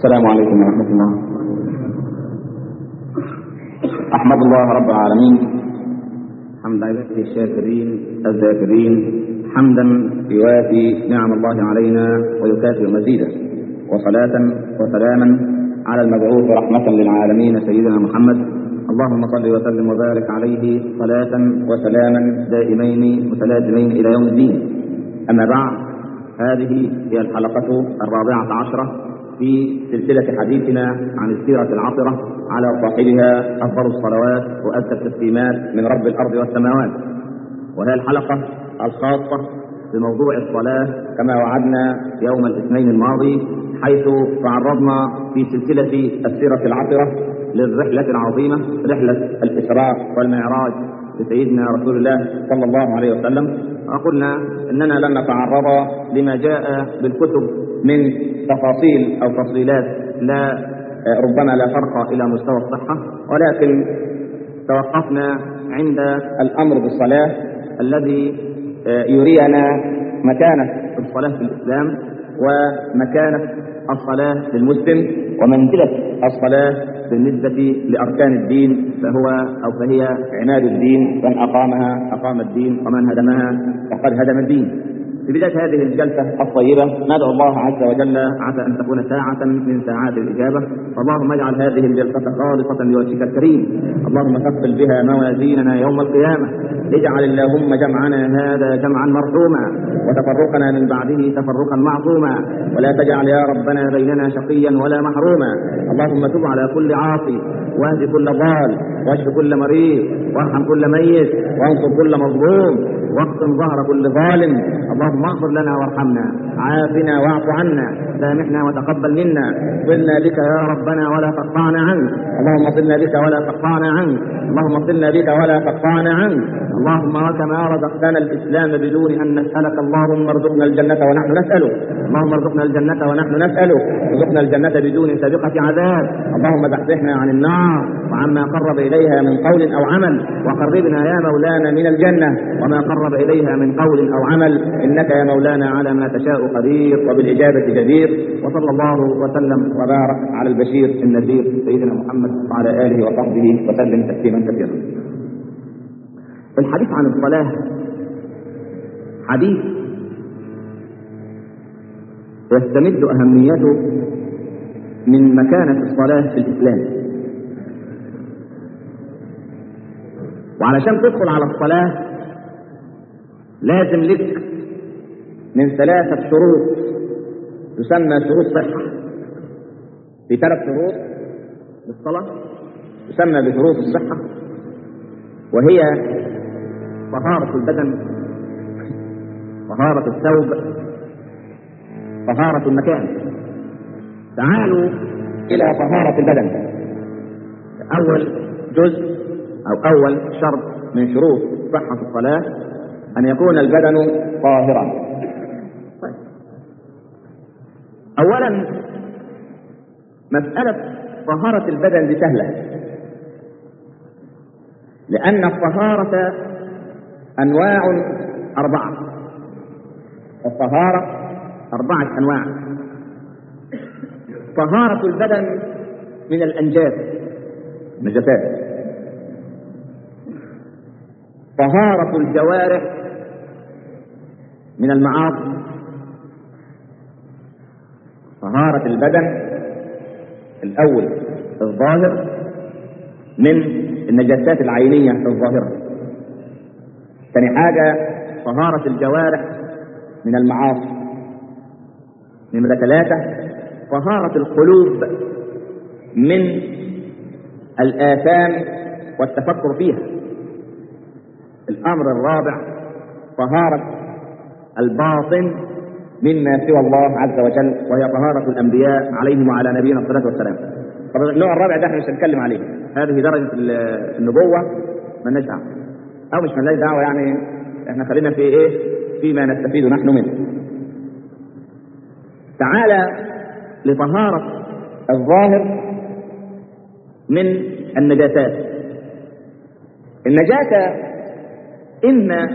السلام عليكم ورحمة الله أحمد الله رب العالمين حمد عباده الشاكرين الذاكرين حمدا يوافي نعم الله علينا ويكافئ مزيدا وصلاة وسلاما على المبعوث رحمة للعالمين سيدنا محمد اللهم صل وسلم وبارك عليه صلاة وسلاما دائمين متلازمين إلى يوم الدين أما بعد هذه هي الحلقة الرابعة عشرة في سلسلة حديثنا عن السيرة العطرة على صاحبها أفضل الصلوات وأزكى التسليمات من رب الأرض والسماوات وهي الحلقة الخاصة بموضوع الصلاة كما وعدنا يوم الاثنين الماضي حيث تعرضنا في سلسلة السيرة العطرة للرحلة العظيمة رحلة الإسراء والمعراج لسيدنا رسول الله صلى الله عليه وسلم وقلنا اننا لن نتعرض لما جاء بالكتب من تفاصيل او تفصيلات لا ربما لا فرق الى مستوى الصحه ولكن توقفنا عند الامر بالصلاه الذي يرينا مكانه الصلاه في الاسلام ومكانه الصلاه للمسلم ومنزله الصلاه بالنسبة لأركان الدين فهو أو فهي عماد الدين من أقامها أقام الدين ومن هدمها فقد هدم الدين. في بداية هذه الجلسة الطيبة ندعو الله عز وجل عسى أن تكون ساعة من ساعات الإجابة اللهم اجعل هذه الجلسة خالصة لوجهك الكريم اللهم ثقل بها موازيننا يوم القيامة اجعل اللهم جمعنا هذا جمعا مرحوما وتفرقنا من بعده تفرقا معصوما ولا تجعل يا ربنا بيننا شقيا ولا محروما اللهم تب على كل عاصي واهد كل ضال واشف كل مريض وارحم كل ميت وانصر كل مظلوم واقسم ظهر كل ظالم اللهم اغفر لنا وارحمنا عافنا واعف عنا سامحنا وتقبل منا صلنا بك يا ربنا ولا تقطعنا عنك اللهم صلنا بك ولا تقطعنا عنك اللهم صلنا بك ولا تقطعنا عنك اللهم وكما رزقتنا الاسلام بدون ان نسالك اللهم ارزقنا الجنه ونحن نسالك اللهم ارزقنا الجنه ونحن نسالك ارزقنا الجنه بدون سابقه عذاب اللهم زحزحنا عن النار وعما قرب اليها من قول او عمل وقربنا يا مولانا من الجنه وما قرب اليها من قول او عمل انك يا مولانا على ما تشاء قدير وبالاجابه جدير وصلى الله وسلم وبارك على البشير النذير سيدنا محمد وعلى اله وصحبه وسلم تسليما كثيرا. الحديث عن الصلاه حديث يستمد اهميته من مكانه الصلاه في الاسلام. وعلشان تدخل على الصلاه لازم لك من ثلاثة شروط تسمى شروط صحة في ثلاث شروط للصلاة تسمى بشروط الصحة وهي طهارة البدن طهارة الثوب طهارة المكان تعالوا إلى طهارة البدن أول جزء أو أول شرط من شروط صحة الصلاة أن يكون البدن طاهرا طيب. أولا مسألة طهارة البدن دي سهلة لأن الطهارة أنواع أربعة الطهارة أربعة أنواع طهارة البدن من الأنجاس نجاسات طهارة الجوارح من المعاصي طهارة البدن الأول الظاهر من النجاسات العينية الظاهرة ثاني حاجة طهارة الجوارح من المعاصي نمرة ثلاثة طهارة القلوب من الآثام والتفكر فيها الأمر الرابع طهارة الباطن مما سوى الله عز وجل وهي طهارة الأنبياء عليهم وعلى نبينا الصلاة والسلام. طب النوع الرابع ده احنا مش هنتكلم عليه، هذه درجة النبوة مالناش دعوة. أو مش مالناش دعوة يعني احنا خلينا في إيه؟ فيما نستفيد نحن منه. تعالى لطهارة الظاهر من النجاسات. النجاسة إما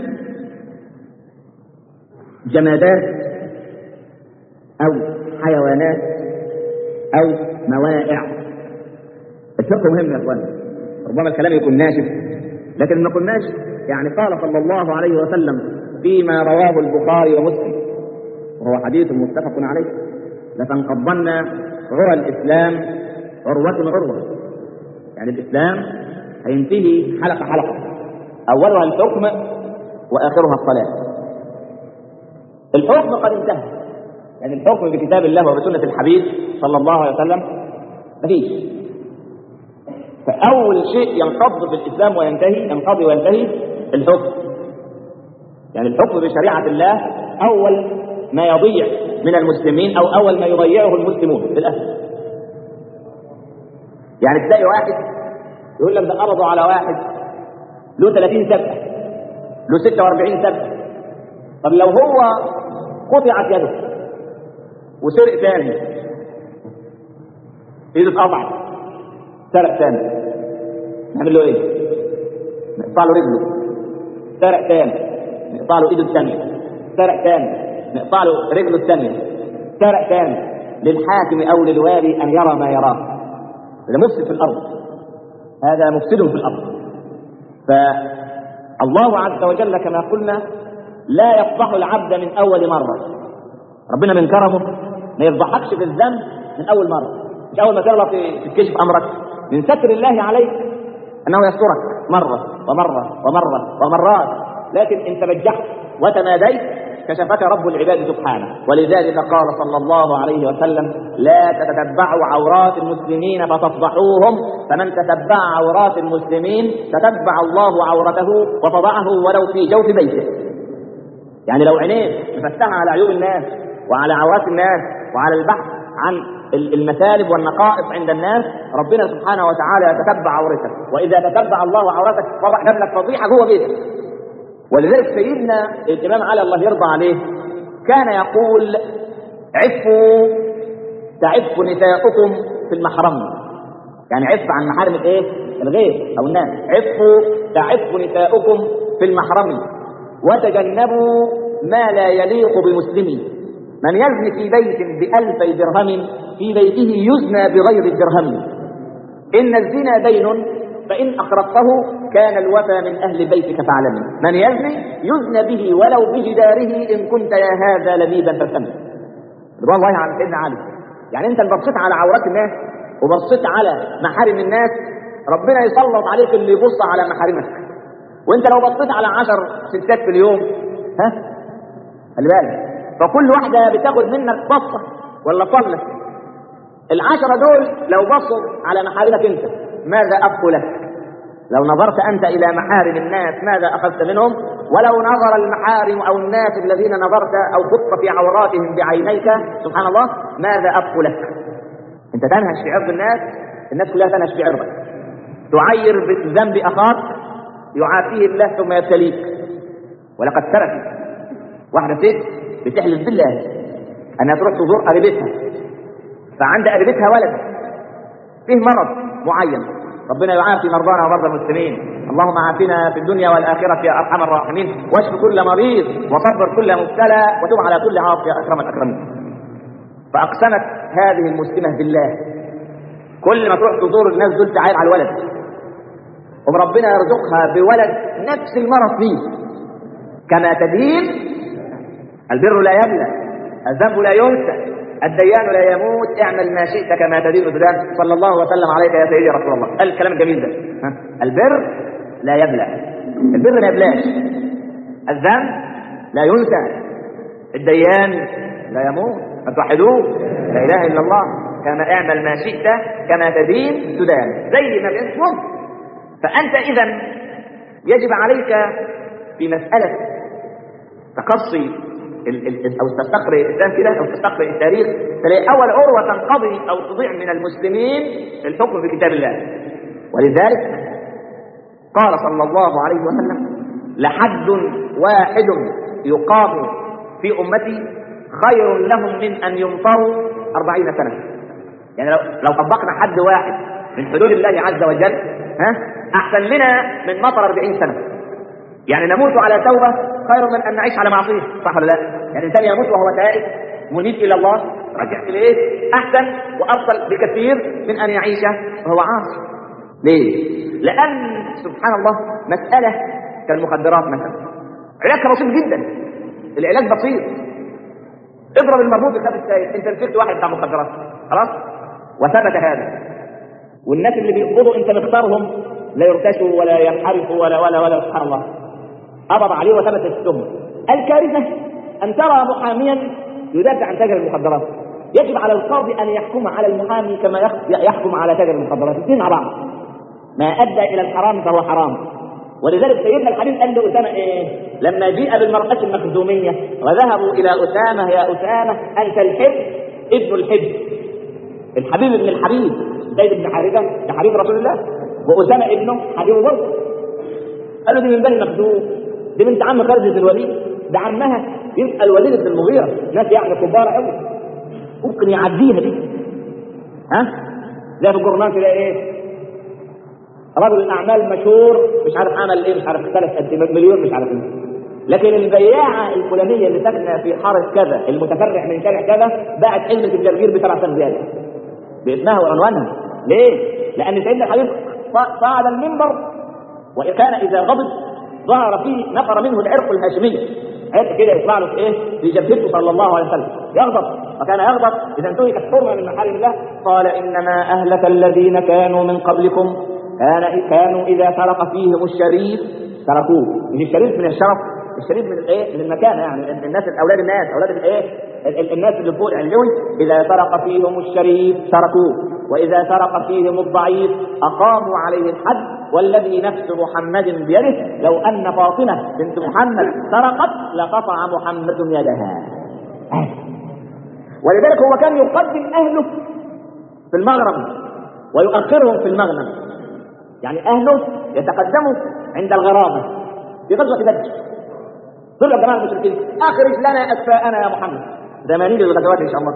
جمادات أو حيوانات أو موائع الفقه مهم يا اخوان ربما الكلام يكون ناشف لكن ما كناش يعني قال صلى الله عليه وسلم فيما رواه البخاري ومسلم وهو حديث متفق عليه لتنقضن عرى الاسلام عروة عروة يعني الاسلام هينتهي حلقة حلقة اولها الحكم واخرها الصلاة الحكم قد انتهى يعني الحكم بكتاب الله وبسنة الحبيب صلى الله عليه وسلم مفيش فأول شيء ينقض في الإسلام وينتهي ينقضي وينتهي الحكم يعني الحكم بشريعة الله أول ما يضيع من المسلمين أو أول ما يضيعه المسلمون في الأسف يعني تلاقي واحد يقول لك ده قبضوا على واحد له 30 سبعة له 46 سبعة طب لو هو قطعت يده وسرق تاني ايده اتقطعت سرق تاني نعمل له ايه؟ نقطع له رجله سرق تاني نقطع له ايده الثانيه سرق تاني نقطع له رجله الثانيه سرق تاني للحاكم او للوالي ان يرى ما يراه هذا مفسد في الارض هذا مفسد في الارض فالله عز وجل كما قلنا لا يفضح العبد من اول مره ربنا من كرمه ما يفضحكش في الذنب من اول مره مش اول ما تغلط تكشف امرك من ستر الله عليك انه يسترك مره ومره ومره ومرات لكن ان تبجحت وتماديت كشفك رب العباد سبحانه ولذلك قال صلى الله عليه وسلم لا تتتبعوا عورات المسلمين فتفضحوهم فمن تتبع عورات المسلمين تتبع الله عورته وفضحه ولو في جوف بيته يعني لو عينيه مفتحه على عيوب الناس وعلى عورات الناس وعلى البحث عن المثالب والنقائص عند الناس ربنا سبحانه وتعالى يتتبع عورتك واذا تتبع الله عورتك فرح لك فضيحه جوه بيتك ولذلك سيدنا الامام علي الله يرضى عليه كان يقول عفوا تعف نساؤكم في المحرم يعني عف عن محارم الايه الغير او الناس عفوا تعف نساؤكم في المحرم وتجنبوا ما لا يليق بمسلم من يزني في بيت بألفي درهم في بيته يزنى بغير الدرهم إن الزنا دين فإن أخرجته كان الوفى من أهل بيتك فاعلمه من يزني يزنى به ولو بجداره إن كنت يا هذا لبيبا فاستمع رضوان الله عن سيدنا علي يعني أنت اللي بصيت على عورات الناس وبصيت على محارم الناس ربنا يسلط عليك اللي يبص على محارمك وانت لو بصيت على عشر ستات في اليوم ها خلي بالك فكل واحدة بتاخد منك بصة ولا صلة العشرة دول لو بصوا على محارمك انت ماذا أبقوا لك لو نظرت أنت إلى محارم الناس ماذا أخذت منهم ولو نظر المحارم أو الناس الذين نظرت أو خط في عوراتهم بعينيك سبحان الله ماذا أبقوا لك أنت تنهش في عرض الناس الناس كلها تنهش في عرضك تعير بذنب أخاك يعافيه الله ثم يبتليك ولقد سرقت واحدة ست بتحلف بالله انها تروح تزور قريبتها فعند قريبتها ولد فيه مرض معين ربنا يعافي مرضانا ومرضى المسلمين اللهم عافنا في الدنيا والاخره يا ارحم الراحمين واشف كل مريض وصبر كل مبتلى وتب على كل عاصي يا اكرم الاكرمين فاقسمت هذه المسلمه بالله كل ما تروح تزور الناس دول تعاير على الولد وربنا يرزقها بولد نفس المرض فيه كما تدين البر لا يبلى الذنب لا ينسى الديان لا يموت اعمل ما شئت كما تدين تدان صلى الله وسلم عليك يا سيدي رسول الله قال الكلام الجميل ده ها؟ البر لا يبلى البر ما يبلاش الذنب لا ينسى الديان لا يموت فتوحدوه لا اله الا الله كما اعمل ما شئت كما تدين تدان زي ما بينكم فانت اذا يجب عليك في مساله تقصي او تستقرئ الاسلام كده او تستقرئ التاريخ تلاقي اول عروه تنقضي او تضيع من المسلمين الحكم في كتاب الله ولذلك قال صلى الله عليه وسلم لحد واحد يقام في امتي خير لهم من ان يمطروا أربعين سنه يعني لو لو طبقنا حد واحد من حدود الله عز وجل ها احسن لنا من مطر 40 سنه يعني نموت على توبه خير من ان نعيش على معصيه صح ولا لا؟ يعني الانسان يموت وهو تائب منيب الى الله رجعت لايه احسن وافضل بكثير من ان يعيش وهو عاصي ليه لان سبحان الله مساله كالمخدرات مثلا علاجها بسيط جدا العلاج بسيط اضرب المربوط بخاب السيد انت مسكت واحد بتاع مخدرات خلاص وثبت هذا والناس اللي بيقبضوا انت مختارهم لا يرتشوا ولا ينحرفوا ولا ولا ولا سبحان الله قبض عليه وثبت التهمه الكارثه ان ترى محاميا يدافع عن تاجر المخدرات يجب على القاضي ان يحكم على المحامي كما يحكم على تاجر المخدرات الاثنين مع بعض ما ادى الى الحرام فهو حرام ولذلك سيدنا الحبيب قال له اسامه ايه؟ لما جيء بالمرأة المخزومية وذهبوا الى اسامه يا اسامه انت الحب ابن الحب الحبيب ابن الحبيب زيد بن حارثه ده حبيب رسول الله واسامه ابنه حبيبه برضه قالوا دي من بني مخزوم دي بنت عم خالد بن الوليد ده عمها يبقى الوليد بن المغيره ناس يعني كبار قوي ممكن يعديها دي ها زي في الجورنال كده ايه رجل الاعمال مشهور مش عارف عمل ايه مش عارف اختلف قد مليون مش عارف ايه لكن البياعه الفلانيه اللي ساكنه في حاره كذا المتفرع من شارع كذا باعت علبه الجرجير بسبع سنين زياده باسمها وعنوانها ليه؟ لان سيدنا الحبيب صعد المنبر وكان اذا غضب ظهر فيه نفر منه العرق الهاشمي عرق كده يطلع له في ايه؟ في جبهته صلى الله عليه وسلم يغضب وكان يغضب اذا انتهكت حرمه من محارم الله قال انما اهلك الذين كانوا من قبلكم كان كانوا اذا سرق فيهم الشريف تركوه مش الشريف من الشرف الشريف من الايه من المكان يعني الناس اولاد الناس اولاد الايه الناس اللي فوق العلوي اذا سرق فيهم الشريف تركوه واذا سرق فيهم الضعيف اقاموا عليه الحد والذي نفس محمد بيده لو ان فاطمه بنت محمد سرقت لقطع محمد يدها ولذلك هو كان يقدم اهله في المغرب ويؤخرهم في المغنم يعني اهله يتقدموا عند الغرابه في غزوه بدر دول يا جماعه المشركين اخرج لنا اكفاءنا يا محمد ده ما نيجي للغزوات ان شاء الله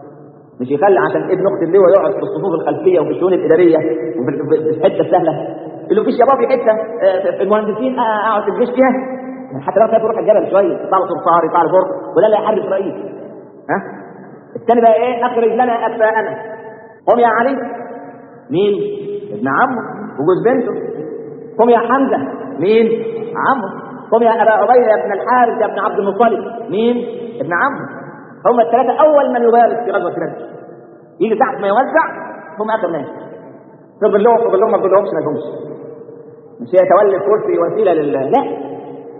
مش يخلي عشان ابن اخت اللواء يقعد في الصفوف الخلفيه وفي الشؤون الاداريه وفي الحته السهله اللي في شباب في حته في المهندسين اقعد في الجيش فيها حتى لو خايف يروح الجبل شويه يطلع له صرصار يطلع له فرق ولا لا يحرك رئيس ها الثاني بقى ايه اخرج لنا اكفاءنا قم يا علي مين ابن عمه وجوز بنته قم يا حمزه مين عمه قم يا ابا عبيده يا ابن الحارث يا ابن عبد المطلب مين ابن عمه هم الثلاثه اول من يبارك في غزوه بدر يجي تحت ما يوزع هم اخر ناس فضل لهم فضل لهم ما فضلهمش ما لهمش مش هي تولي الكرسي وسيله لل لا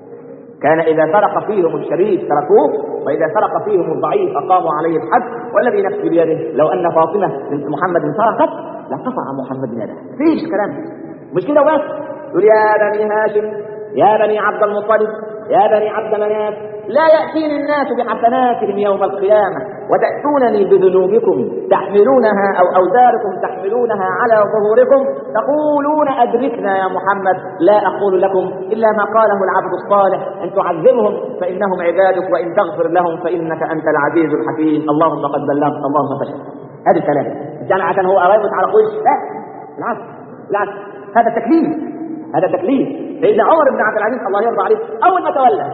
كان اذا سرق فيهم الشريف تركوه واذا سرق فيهم الضعيف اقاموا عليه الحد والذي نفسي بيده لو ان فاطمه بنت محمد سرقت لقطع محمد يده فيش كلام مش كده بس يقول يا بني هاشم يا بني عبد المطلب يا بني عبد مناف لا يأتيني الناس بحسناتهم يوم القيامة وتأتونني بذنوبكم تحملونها أو أوزاركم تحملونها على ظهوركم تقولون أدركنا يا محمد لا أقول لكم إلا ما قاله العبد الصالح أن تعذبهم فإنهم عبادك وإن تغفر لهم فإنك أنت العزيز الحكيم اللهم قد بلغت اللهم فشل هذا الكلام يعني عشان هو قريبت على وش لا بالعكس بالعكس هذا تكليف هذا تكليف سيدنا عمر بن عبد العزيز الله يرضى عليه اول ما تولى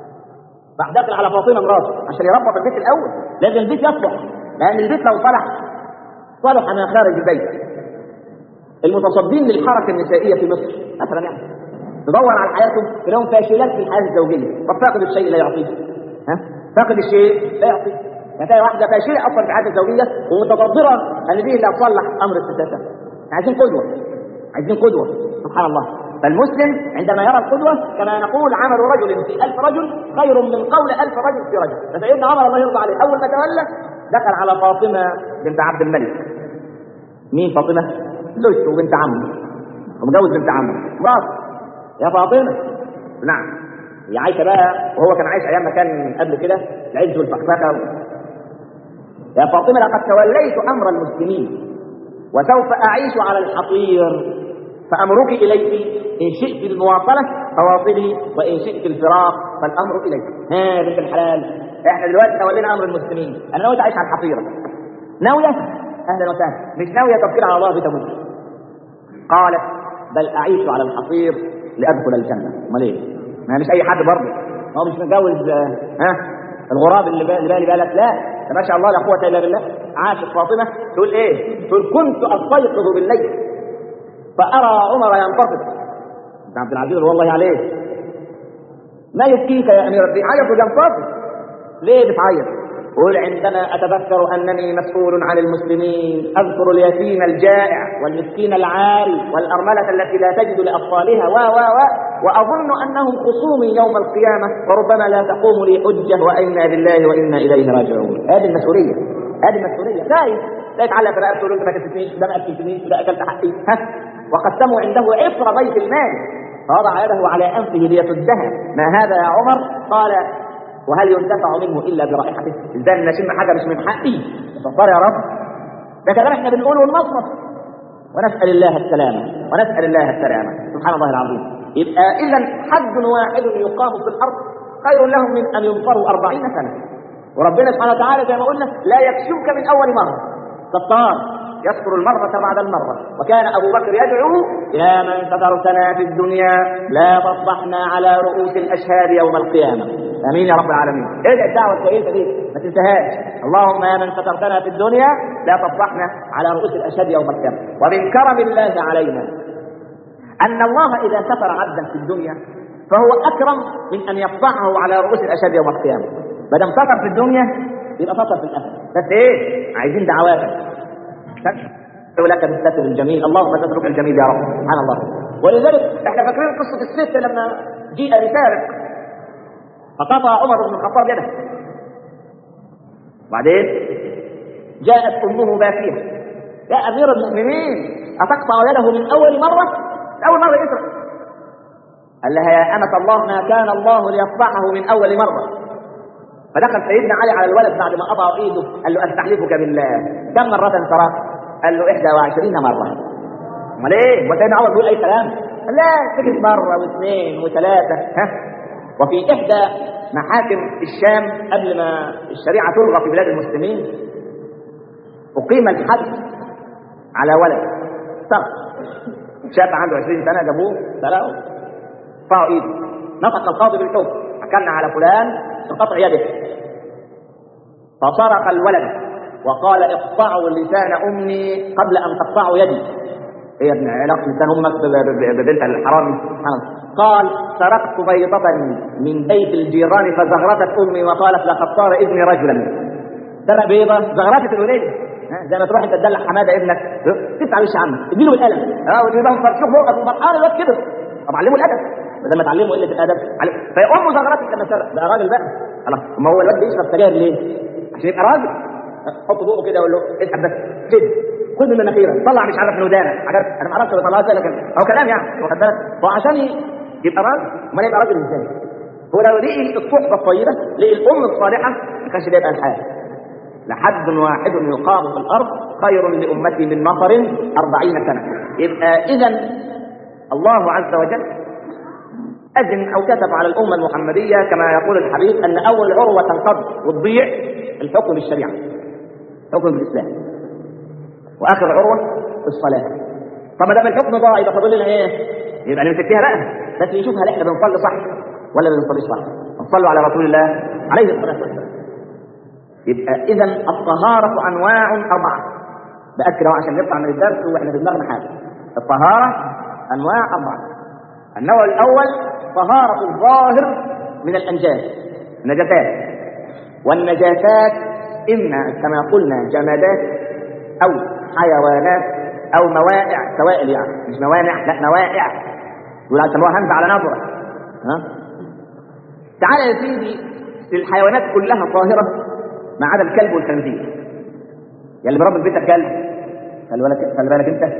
راح داخل على فاطمه مراته عشان يربط البيت الاول لازم البيت يصلح لان البيت لو صلح صلح ما خارج البيت المتصدين للحركه النسائيه في مصر مثلا يعني تدور على حياتهم تلاقيهم فاشلات في الحياه الزوجيه طب فاقد الشيء لا يعطيه ها فاقد الشيء لا يعطيه يعني تلاقي واحده فاشله اصلا في الحياه الزوجيه ومتضرره ان دي اللي هتصلح امر الستات عايزين قدوه عايزين قدوه سبحان الله فالمسلم عندما يرى القدوة كما نقول عمل رجل في ألف رجل خير من قول ألف رجل في رجل فسيدنا عمر الله يرضى عليه أول ما تولى دخل على فاطمة بنت عبد الملك مين فاطمة؟ زوجته وبنت عمه ومجوز بنت عمه مرات يا فاطمة نعم هي عايشة بقى وهو كان عايش أيام ما كان قبل كده العز والفخفخة يا فاطمة لقد توليت أمر المسلمين وسوف أعيش على الحصير فأمرك إليك إن شئت المواصلة فواصلي وإن شئت الفراق فالأمر إليك ها بنت الحلال احنا دلوقتي تولينا أمر المسلمين أنا ناوي أعيش على الحصيرة ناوية أهلا وسهلا مش ناوية تفكير على الله بتموت قالت بل أعيش على الحصير لأدخل الجنة أمال إيه؟ ما مش أي حد برضه هو مش متجوز ها الغراب اللي بالي بالك لا ما شاء الله لا قوه الا بالله عاشت فاطمه تقول ايه تقول كنت استيقظ بالليل فارى عمر ينتصر انت عبد العزيز والله عليه ما يبكيك يا امير الدين عيط وينتصر ليه بتعيط قل عندما أتذكر أنني مسؤول عن المسلمين أذكر اليتيم الجائع والمسكين العاري والأرملة التي لا تجد لأطفالها و و و وأظن أنهم خصومي يوم القيامة وربما لا تقوم لي حجة وإنا لله وإنا إليه راجعون هذه المسؤولية هذه المسؤولية خايف لا يتعلق برقبته تقول انت ما كسبتنيش ده ما اكلتنيش ده اكلت حقي ها وقسموا عنده عفر بيت المال فوضع يده على انفه ليسدها ما هذا يا عمر قال وهل ينتفع منه الا برائحته ازاي نشم حاجه مش من حقي تفضل يا رب ده كلام احنا بنقوله المصرف ونسال الله السلامه ونسال الله السلامه سبحان الله العظيم يبقى اذا حد واحد يقام في الارض خير لهم من ان ينفروا أربعين سنه وربنا سبحانه وتعالى زي ما قلنا لا يكشفك من اول مره ستار يذكر المرة بعد المرة وكان أبو بكر يدعو يا من سترتنا في الدنيا لا تصبحنا على رؤوس الأشهاد يوم القيامة امين يا رب العالمين ادعي الدعوه الكويسه دي ما تنساهاش اللهم يا من سترتنا في الدنيا لا تفضحنا على رؤوس الاشهاد يوم القيامه ومن كرم الله علينا ان الله اذا ستر عبدا في الدنيا فهو اكرم من ان يفضحه على رؤوس الاشهاد يوم القيامه ما دام ستر في الدنيا يبقى ستر في الاخره بس ايه عايزين دعواتك لك بالستر الجميل اللهم تترك الجميل يا رب سبحان الله ولذلك احنا فاكرين قصه الست لما جيء بسارق فقطع عمر بن الخطاب يده وبعدين جاءت امه باكيه يا امير المؤمنين اتقطع يده من اول مره اول مره يسرق قال لها يا امه الله ما كان الله ليصبحه من اول مره فدخل سيدنا علي على الولد بعد ما قطع ايده قال له استحلفك بالله كم مره سرقت قال له 21 مره امال ايه وسيدنا عمر بيقول اي كلام لا سكت مره واثنين وثلاثه ها وفي إحدى محاكم الشام قبل ما الشريعة تلغى في بلاد المسلمين أقيم الحد على ولد سرق شاب عنده 20 سنة جابوه سرقوا رفعوا إيده نطق القاضي بالحكم حكمنا على فلان بقطع يده فصرخ الولد وقال اقطعوا لسان أمي قبل أن تقطعوا يدي هي ابن علاقة لسان أمك ببنت الحرام سبحان الله قال سرقت بيضة من بيت الجيران فزغرتت امي وقالت لقد صار ابني رجلا سرق بيضة زغرتت الوليدة زي ما تروح انت تدلع حماده ابنك تدفع وش عنه اديله بالقلم اه وتجيبهم فرشوه فوق فرحان الواد كده طب علمه الادب بدل ما تعلمه قله الادب فهي امه زغرتت لما سرق بقى راجل بقى خلاص ما هو الواد بيشرب سجاير ليه؟ عشان يبقى راجل حط بقه كده وقول له اسحب بس كده خد من مناخيرك طلع مش عارف من ودانك حاجات انا ما اعرفش طلعها ازاي لكن هو كلام يعني واخد بالك وعشان يبقى راجل امال يبقى راجل ازاي؟ هو لو لقي الصحبه الطيبه لقي الام الصالحه ما كانش بيبقى الحال لحد واحد يقام في الارض خير لامتي من مطر أربعين سنه يبقى اذا الله عز وجل أذن أو كتب على الأمة المحمدية كما يقول الحبيب أن أول عروة تنقض وتضيع الحكم بالشريعة حكم بالإسلام وآخر عروة الصلاة طب ما دام الحكم ضاع يبقى فاضل لنا إيه؟ يبقى نمسك فيها بقى بس نشوف هل احنا بنصلي صح ولا ما بنصليش صح نصلوا على رسول الله عليه الصلاه والسلام يبقى اذا الطهاره انواع اربعه باكد اهو عشان نطلع من الدرس واحنا في دماغنا حاجه الطهاره انواع اربعه النوع الاول طهاره الظاهر من الانجاس النجاسات والنجاسات اما كما قلنا جمادات او حيوانات او موائع سوائل يعني مش موانع لا موائع يقول سموها همزه على نظره ها تعالى يا سيدي الحيوانات كلها طاهره ما عدا الكلب والخنزير يا اللي بربي بيتك كلب خلي بالك خلي بالك انت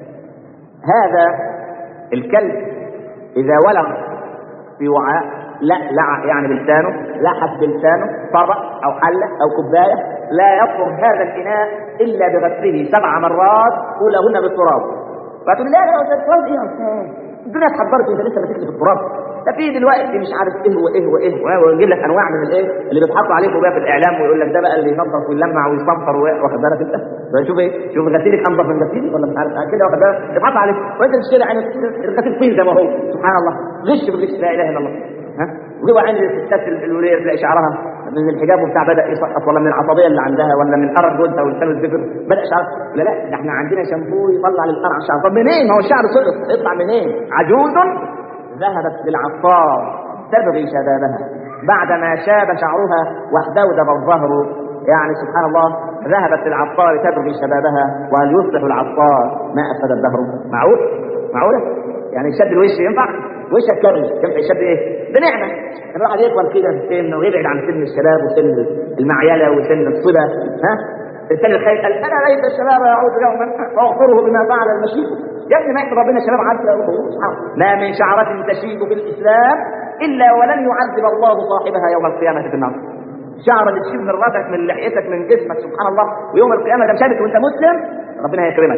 هذا الكلب اذا ولغ في وعاء لا لع يعني بلسانه لحس بلسانه طبق او حله او كوبايه لا يطهر هذا الاناء الا بغسله سبع مرات اولهن بالتراب فتقول لا لا التراب ايه يا استاذ الدنيا اتحضرت وانت لسه ماسك في التراب ده في دلوقتي مش عارف ايه وايه وايه ويجيب لك انواع من الايه اللي بيتحط عليه فوقها في الاعلام ويقول لك ده بقى اللي ينظف ويلمع ويصفر واخد بالك انت شوف ايه شوف غسيلك انظف من غسيلي ولا مش عارف كده واخد بالك يتحط عليك وانت تشتري عين الغسيل فين زي ما هو سبحان الله غش بالغش لا اله الا الله ها وجيبوا عين الستات الوليه تلاقي شعرها من الحجاب وبتاع بدا يسقط ولا من العصبيه اللي عندها ولا من قرن جوزها ولسان الذكر بدا شعر لا لا ده احنا عندنا شامبو يطلع للقرع الشعر طب منين ما هو الشعر سقط يطلع منين عجوز ذهبت بالعطار تبغي شبابها بعدما شاب شعرها واحدودب الظهر يعني سبحان الله ذهبت للعطار تبغي شبابها وهل يصلح العطار ما افسد الدهر معقول معقوله يعني شد الوش ينفع وشك كرم ينفع يشد ايه بنعمه الواحد يطول كده في السن ويبعد عن سن الشباب وسن المعيله وسن الصبا ها الانسان الخايف قال انا ليت الشباب يعود يوما واغفره بما فعل المشيب يا ابني ما يكتب ربنا الشباب عدل ما من شعرة تشيب في الاسلام الا ولن يعذب الله صاحبها يوم القيامه في النار شعر اللي تشيب من راسك من لحيتك من جسمك سبحان الله ويوم القيامه ده شابك وانت مسلم ربنا هيكرمك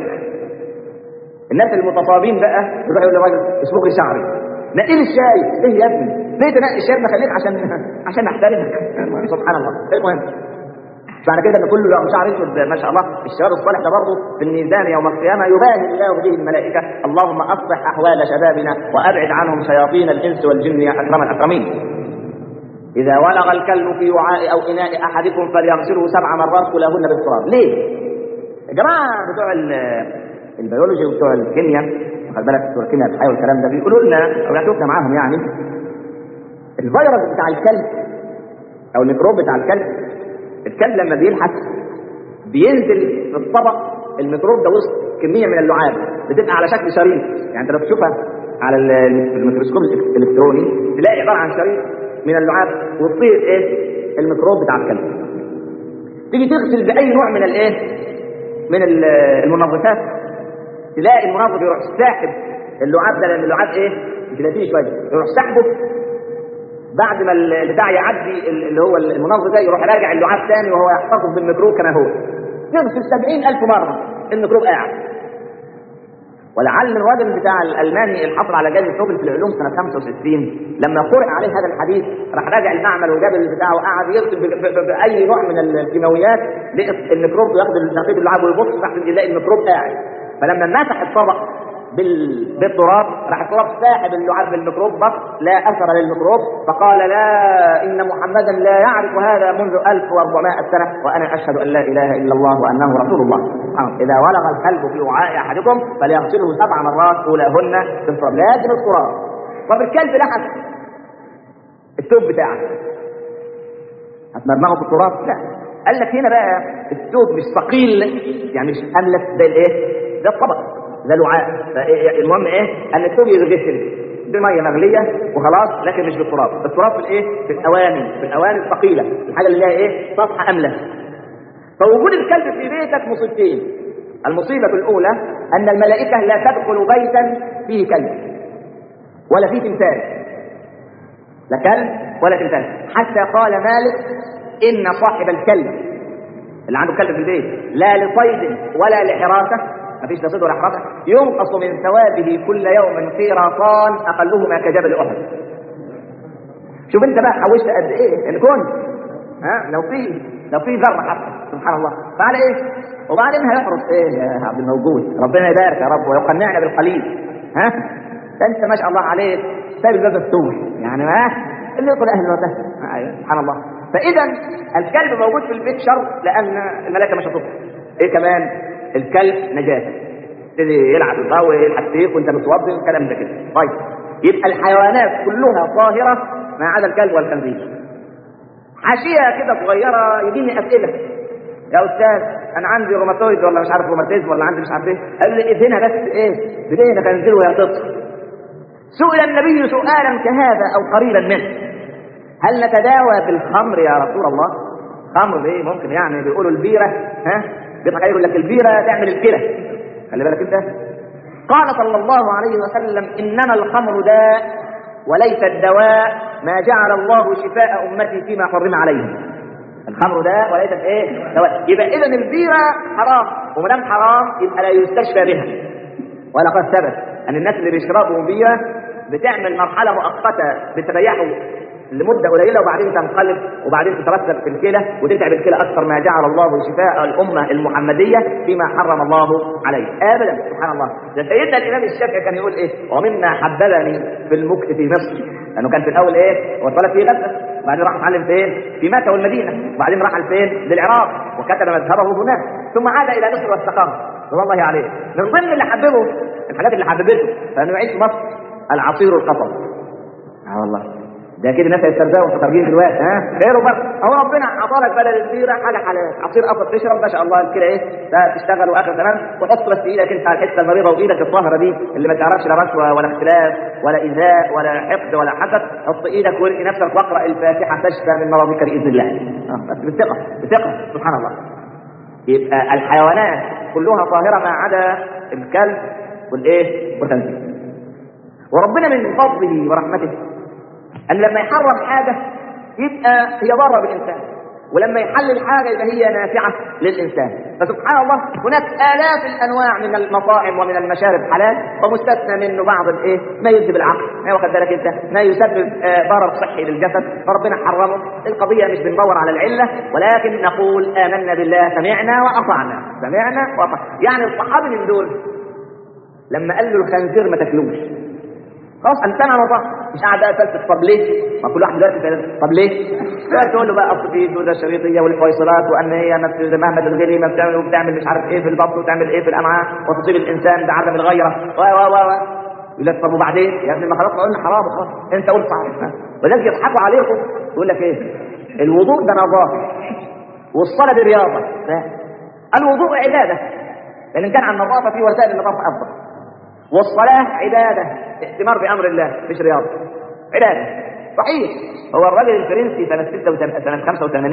الناس المتصابين بقى يروح يقول للراجل اسبغي شعري نقيل الشاي ايه يا ابني ليه تنقي الشاي ما خليك عشان عشان احترمك سبحان الله المهم معنى كده ان كله لو شعر اسود ما شاء الله الشباب الصالح ده برضه في الميزان يوم القيامه يباهي الله به الملائكه اللهم اصلح احوال شبابنا وابعد عنهم شياطين الانس والجن يا اكرم الاكرمين اذا ولغ الكلب في وعاء او اناء احدكم فليغسله سبع مرات كلهن بالتراب ليه؟ يا جماعه بتوع البيولوجي وبتوع الكيمياء خد بالك بتوع الكيمياء الحياه والكلام ده بيقولوا لنا او يحكوا معاهم يعني الفيروس بتاع الكلب او الميكروب بتاع الكلب الكلب لما بيلحس بينزل في الطبق الميكروب ده وسط كميه من اللعاب بتبقى على شكل شريط يعني انت لو تشوفها على الميكروسكوب الالكتروني تلاقي عباره عن شريط من اللعاب وتطير ايه الميكروب بتاع الكلب تيجي تغسل باي نوع من الايه من المنظفات تلاقي المنظف يروح ساحب اللعاب ده لان اللعاب ايه جيلاتيني شويه يروح ساحبه بعد ما البتاع يعدي اللي هو المنظف ده يروح راجع اللعاب ثاني وهو يحتفظ بالميكروب كما هو يغسل سبعين ألف مرة الميكروب قاعد ولعل الراجل بتاع الالماني اللي حصل على جائزه نوبل في العلوم سنه 65 لما قرئ عليه هذا الحديث راح راجع المعمل وجاب البتاع وقعد يغسل باي نوع من الكيماويات لقى الميكروب ياخد نقيض اللعاب ويبص تحت يلاقي الميكروب قاعد فلما مسح الطبق بال... بالتراب راح التراب ساحب اللعاب بالميكروب بس لا اثر للميكروب فقال لا ان محمدا لا يعرف هذا منذ 1400 سنه وانا اشهد ان لا اله الا الله وانه رسول الله اذا ولغ الكلب في وعاء احدكم فليغسله سبع مرات اولاهن بالتراب لازم التراب طب الكلب لحس الثوب بتاعك هتمرمغه في التراب لا قال لك هنا بقى الثوب مش ثقيل يعني مش املس زي الايه ده الطبق ده الوعاء المهم ايه ان الثوب يتغسل بميه مغليه وخلاص لكن مش بالتراب التراب في الايه في الاواني في الاواني الثقيله الحاجه اللي لها ايه سطح املس فوجود الكلب في بيتك مصيبتين المصيبه الاولى ان الملائكه لا تدخل بيتا فيه كلب ولا فيه تمثال لا كلب ولا تمثال حتى قال مالك ان صاحب الكلب اللي عنده كلب في البيت لا لصيد ولا لحراسه مفيش لا صيد ولا حراسه ينقص من ثوابه كل يوم قيراطان اقلهما كجبل احد شوف انت بقى حوشت قد ايه ان كنت ها لو في لو في ذره حتى سبحان الله فعلى ايه وبعدين هيحرس ايه يا عبد الموجود ربنا يبارك يا رب ويقنعنا بالقليل ها ده انت ما شاء الله عليك سايب الباب مفتوح يعني ما اللي يقول اهلا وسهلا سبحان الله فاذا الكلب موجود في البيت شر لان الملائكه مش هتطلع ايه كمان الكلب نجاسه يبتدي يلعب الضوء يلعب فيك وانت متوضي والكلام ده كده طيب يبقى الحيوانات كلها طاهره ما عدا الكلب والخنزير حاشيه كده صغيره يجيني اسئله يا استاذ انا عندي روماتويد ولا مش عارف روماتيزم ولا عندي مش عارف ايه قال لي اذهنا بس ايه بدينا خنزير وهي تطهر سئل النبي سؤالا كهذا او قريبا منه هل نتداوى بالخمر يا رسول الله خمر ايه ممكن يعني بيقولوا البيره ها بيضحك يقول لك البيره تعمل الكلى خلي بالك انت قال صلى الله عليه وسلم انما الخمر داء وليس الدواء ما جعل الله شفاء امتي فيما حرم عليهم الخمر داء وليس ايه دواء يبقى اذا البيره حرام وما دام حرام يبقى لا يستشفى بها ولقد ثبت ان الناس اللي بيشربوا بيره بتعمل مرحله مؤقته بتريحوا لمده قليله وبعدين تنقلب وبعدين تترسب في الكلى وتتعب الكلى اكثر ما جعل الله شفاء الامه المحمديه فيما حرم الله عليه ابدا سبحان الله ده سيدنا الامام الشافعي كان يقول ايه ومما حببني في المكت في مصر لانه كان في الاول ايه هو اتولد في غزه وبعدين راح اتعلم فين؟ في مكه والمدينه وبعدين راح لفين؟ للعراق وكتب مذهبه هناك ثم عاد الى مصر واستقر رضي الله عليه من ضمن اللي حببه الحاجات اللي حببته فانه يعيش في مصر العصير القطر اه والله ده كده الناس هيسترزقوا في ترجيح دلوقتي ها خير وبركه هو ربنا عطالك بلد كبيره حاجه حلال عصير قطر تشرب ما شاء الله كده ايه ده تشتغل واخر تمام وحط بس ايدك انت على الحته المريضه وايدك الطاهره دي اللي ما تعرفش لا رشوه ولا اختلاف ولا ايذاء ولا حقد ولا حسد حط ايدك والقي نفسك واقرا الفاتحه تشفى من مرضك باذن الله اه بس بثقه بثقه سبحان الله يبقى الحيوانات كلها طاهره ما عدا الكلب والايه والخنزير وربنا من فضله ورحمته ان لما يحرم حاجه يبقى هي ضاره بالانسان ولما يحلل حاجه يبقى هي نافعه للانسان فسبحان الله هناك الاف الانواع من المطاعم ومن المشارب حلال ومستثنى منه بعض الايه ما يجذب العقل ما واخد بالك انت ما يسبب آه ضرر صحي للجسد فربنا حرمه القضيه مش بندور على العله ولكن نقول امنا بالله سمعنا واطعنا سمعنا واطعنا يعني الصحابي من دول لما قال له الخنزير ما تاكلوش خلاص امتنع وطاع مش قاعد بقى فلسفه طب ليه؟ ما كل واحد دلوقتي فلسفة. طب ليه؟ دلوقتي تقول له بقى اصل في دوده الشريطيه والفيصلات وان هي ما بت- مهما تتغلي ما بتعمل وبتعمل مش عارف ايه في البطن وتعمل ايه في الامعاء وتصيب الانسان بعدم الغيره و و و و يقول لك طب وبعدين يا ابني ما خلاص ما قلنا حرام خلاص انت قول صحيح ها؟ ولذلك يضحكوا عليكم يقول لك ايه؟ الوضوء ده نظافه والصلاه دي رياضه لا. الوضوء عباده لان كان عن النظافه في وسائل النظافه افضل والصلاة عبادة ائتمار بأمر الله مش رياضة عبادة صحيح هو الراجل الفرنسي سنة 86 سنة 85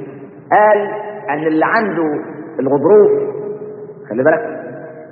قال أن اللي عنده الغضروف خلي بالك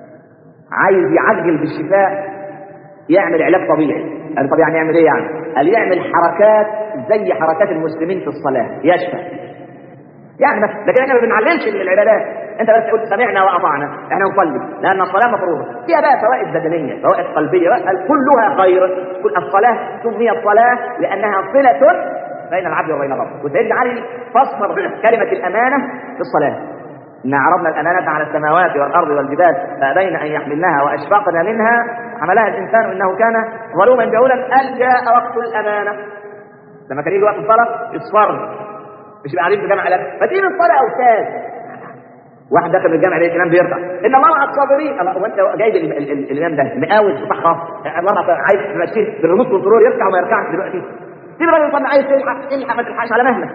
عايز يعجل بالشفاء يعمل علاج طبيعي قال طب يعني يعمل ايه يعني؟ قال يعمل حركات زي حركات المسلمين في الصلاة يشفى يعني بس لكن احنا ما بنعلمش من العبادات انت بس تقول سمعنا واطعنا احنا نصلي لان الصلاه مفروضه فيها بقى فوائد بدنيه فوائد قلبيه بقى كلها خير كل الصلاه سميت صلاه لانها صله بين العبد وبين ربه وسيدنا علي فسر كلمه الامانه في الصلاه إن عرضنا الأمانة على السماوات والأرض والجبال فأبين أن يحملنها وأشفقنا منها حملها الإنسان إنه كان ظلوما جهولا قال جاء وقت الأمانة لما كان يجي وقت الصلاة يصفر مش يبقى قاعدين في جامع لا فتيجي الصلاه يا استاذ واحد داخل الجامع ليه كلام بيرفع ان الله مع الصابرين الله هو انت جايب ال- ال- ال- الامام ده مقاول صح خاص الله عايز تمشيه بالريموت كنترول يركع وما يركعش دلوقتي سيب الراجل يصلي عايز تلحق الحق ما تلحقش على مهلك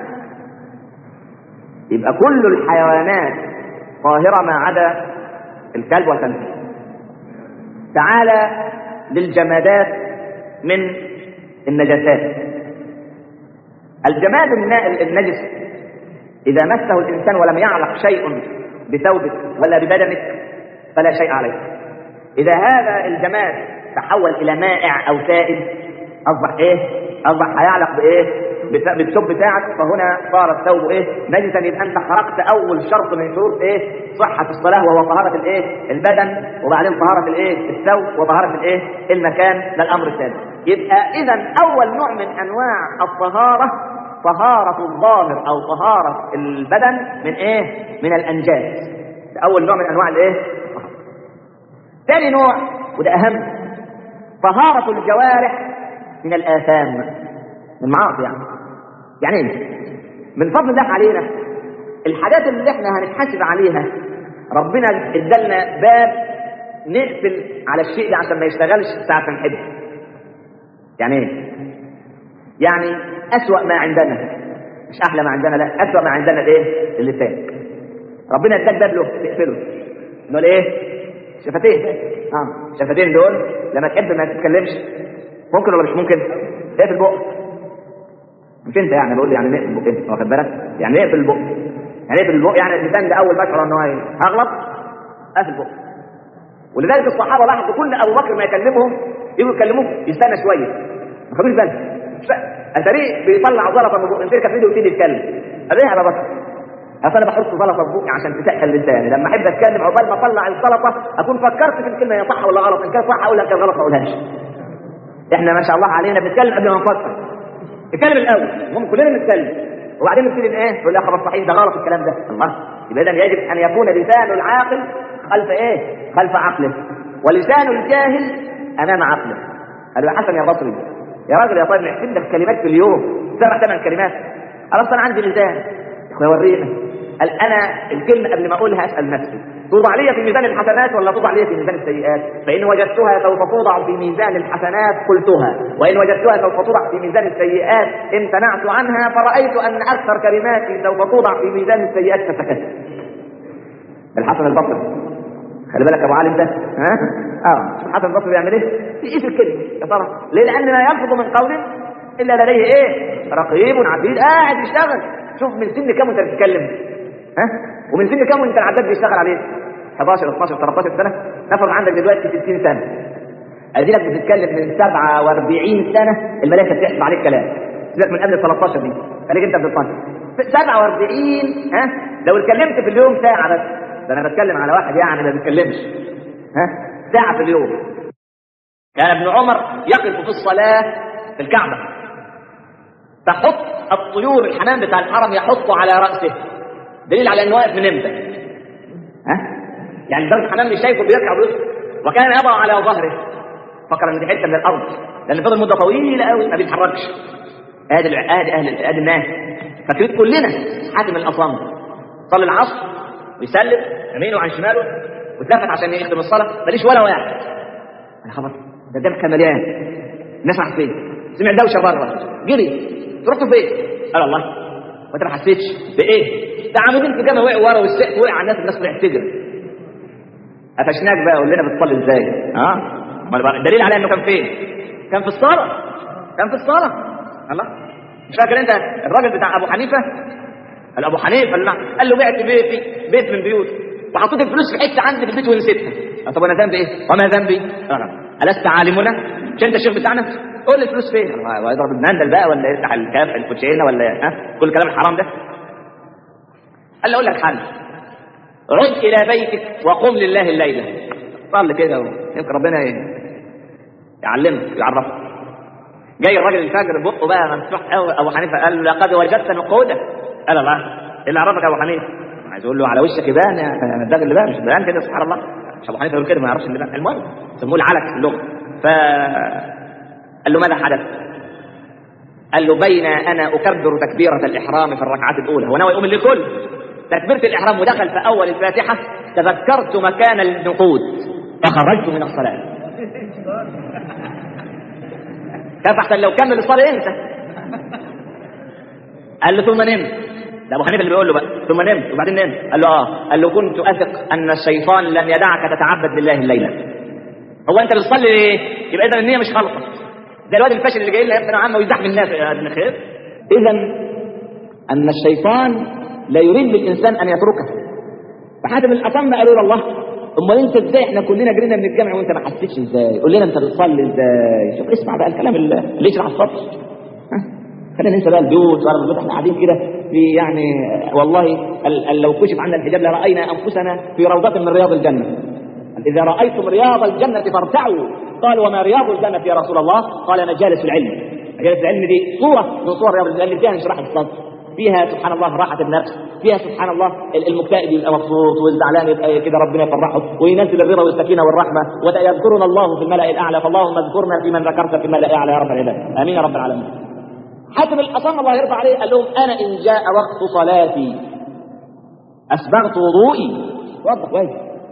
يبقى كل الحيوانات طاهره ما عدا الكلب والخنزير تعالى للجمادات من النجاسات الجماد النا- النجس إذا مسه الإنسان ولم يعلق شيء بثوبك ولا ببدنك فلا شيء عليك إذا هذا الجماد تحول إلى مائع أو سائل أصبح إيه؟ أصبح هيعلق بإيه؟ بت- بالثوب بتاعك فهنا صار الثوب إيه؟ نجسا يبقى أنت خرقت أول شرط من شروط إيه؟ صحة الصلاة وهو طهارة الإيه؟ البدن وبعدين طهارة الإيه؟ الثوب وطهارة الإيه؟ المكان ده الأمر الثاني يبقى إذا أول نوع من أنواع الطهارة طهارة الظاهر أو طهارة البدن من إيه؟ من الأنجاس. ده أول نوع من أنواع الإيه؟ ثاني نوع وده أهم طهارة الجوارح من الآثام من المعاصي يعني. يعني إيه؟ من فضل الله علينا الحاجات اللي إحنا هنتحاسب عليها ربنا ادالنا باب نقفل على الشيء ده عشان ما يشتغلش ساعة ما نحب. يعني إيه؟ يعني أسوأ ما عندنا مش أحلى ما عندنا لا أسوأ ما عندنا الإيه؟ اللسان ربنا اداك باب له تقفله إنه الإيه؟ شفتين اه شفتين دول لما تحب ما تتكلمش ممكن ولا مش ممكن؟ اقفل بقك مش انت يعني بقول لي يعني نقفل بقك واخد بالك؟ يعني نقفل البق يعني نقفل البق يعني الانسان ده اول ما يشعر ان هو إيه؟ هغلط قافل بقه ولذلك الصحابه لاحظوا كل ابو بكر ما يكلمهم يجوا يكلموه يستنى شويه ما خدوش بالك مش فاهم. اتاريه بيطلع زلطه من بقه يمسكها في ايده ويبتدي يتكلم قال ايه يا ابو بكر؟ اصل انا بحط زلطه في بقي عشان تسهل لساني لما احب اتكلم عقبال ما اطلع الزلطه اكون فكرت في الكلمه هي صح ولا غلط ان كان صح اقولها ان كان غلط ما اقولهاش احنا ما شاء الله علينا بنتكلم قبل ما نفكر نتكلم الاول المهم كلنا نتكلم وبعدين نبتدي ايه نقول يا خبر صحيح ده غلط الكلام ده الله يبقى اذا يجب ان يكون لسان العاقل خلف ايه خلف عقله ولسان الجاهل امام عقله قالوا يا حسن يا بصري يا راجل يا طيب نحسب لك كلمات في اليوم سبع ثمان كلمات خلاص انا عندي ميزان يا اخويا ورينا قال انا الكلمه قبل ما اقولها اسال نفسي توضع لي في ميزان الحسنات ولا توضع لي في ميزان السيئات فان وجدتها سوف توضع في ميزان الحسنات قلتها وان وجدتها سوف توضع في ميزان السيئات امتنعت عنها فرايت ان اكثر كلماتي سوف توضع في ميزان السيئات فسكت الحسن البصري خلي بالك يا ابو علي انت ها اه شوف الحسن البصري بيعمل ايه يقيس الكلمه يا ترى ليه لان ما يلفظ من قول الا لديه ايه رقيب عتيد قاعد يشتغل شوف من سن كام وانت بتتكلم ها ومن سن كام وانت العداد بيشتغل عليه 11 12 13 سنه نفرض عندك دلوقتي 60 سنه ادي لك بتتكلم من 47 سنه الملائكه بتحسب عليك كلام سيبك من قبل 13 دي خليك انت بتطنش 47 ها لو اتكلمت في اليوم ساعه بس ده انا بتكلم على واحد يعني ما بيتكلمش ها ساعه في اليوم كان ابن عمر يقف في الصلاه في الكعبه تحط الطيور الحمام بتاع الحرم يحطه على راسه دليل على انه واقف من امتى ها يعني درجه الحمام مش شايفه بيركع ويسجد وكان يضع على ظهره فكر ان دي حته من الارض لان فضل مده طويله قوي ما بيتحركش ادي ادي اهل ادي الناس فكريت كلنا حاتم الاصم صلي العصر ويسلم يمينه عن شماله وتلفت عشان يختم الصلاه ماليش ولا واحد انا خبر ده الدم كان مليان الناس راحت فين سمع دوشه بره جري رحتوا فين قال الله وانت ما حسيتش بايه ده عاملين في جامع وقع ورا والسقف وقع على الناس الناس طلعت تجري قفشناك بقى قول لنا بتصلي ازاي ها أه؟ الدليل على انه كان فين كان في الصلاه كان في الصلاه الله مش فاكر انت الراجل بتاع ابو حنيفه قال ابو حنيفه قال له بعت بيتي بيت من بيوت وحطيت الفلوس في حته عندي في البيت ونسيتها طب انا ذنبي ايه وما ذنبي ألست عالمنا مش انت الشيخ بتاعنا قول لي الفلوس فين ويضرب المندل بقى ولا يفتح الكاف الكوتشينه ولا ها كل الكلام الحرام ده قال له اقول لك حل عد الى بيتك وقم لله الليله صل كده يمكن ربنا يعلمك يعرفك جاي الراجل الفجر بقه بقى مفتوح قوي ابو حنيفه قال له لقد وجدت نقوده قال الله ايه اللي عرفك ابو حنيفه عايز اقول له على وشك يبان يا الدغ اللي بقى مش بيان كده سبحان الله مش ابو حنيفه يقول كده ما يعرفش اللي بقى المهم سموه العلك في اللغه ف قال له ماذا حدث قال له بين انا اكبر تكبيره الاحرام في الركعات الاولى هو ناوي يقوم الليل كله تكبيره الاحرام ودخل في اول الفاتحه تذكرت مكان النقود فخرجت من الصلاه كيف احسن لو كمل الصلاه انت قال له ثم نمت ده ابو حنيفه اللي بيقول له بقى ثم نمت وبعدين نمت قال له اه قال له كنت اثق ان الشيطان لن يدعك تتعبد بالله الليله هو انت بتصلي ليه يبقى اذا النيه مش خالصه ده الواد الفاشل اللي جاي لنا يا ابن عم ويزحم الناس يا ابن خير اذا ان الشيطان لا يريد للانسان ان يتركه فحاتم الاصم قالوا له الله امال انت ازاي احنا كلنا جرينا من الجامع وانت ما حسيتش ازاي قول لنا انت بتصلي ازاي شوف اسمع بقى الكلام اللي يشرح السطر خلينا ننسى بقى البيوت ولا البيوت احنا قاعدين كده في يعني والله ال ال لو كشف عنا الحجاب لراينا انفسنا في روضه من رياض الجنه اذا رايتم رياض الجنه فارتعوا قال وما رياض الجنه يا رسول الله قال مجالس العلم مجالس العلم دي صوره من صور رياض الجنه اللي فيها انشراح الصدر فيها سبحان الله راحة النفس فيها سبحان الله المكتئب يبقى مبسوط والزعلان يبقى كده ربنا يفرحه وينزل الرضا والسكينة والرحمة ويذكرنا الله في الملأ الأعلى فاللهم اذكرنا في من ذكرت في الملأ الأعلى يا رب العباد آمين يا رب العالمين حاتم الأصم الله يرضى عليه قال لهم أنا إن جاء وقت صلاتي أسبغت وضوئي وضح كويس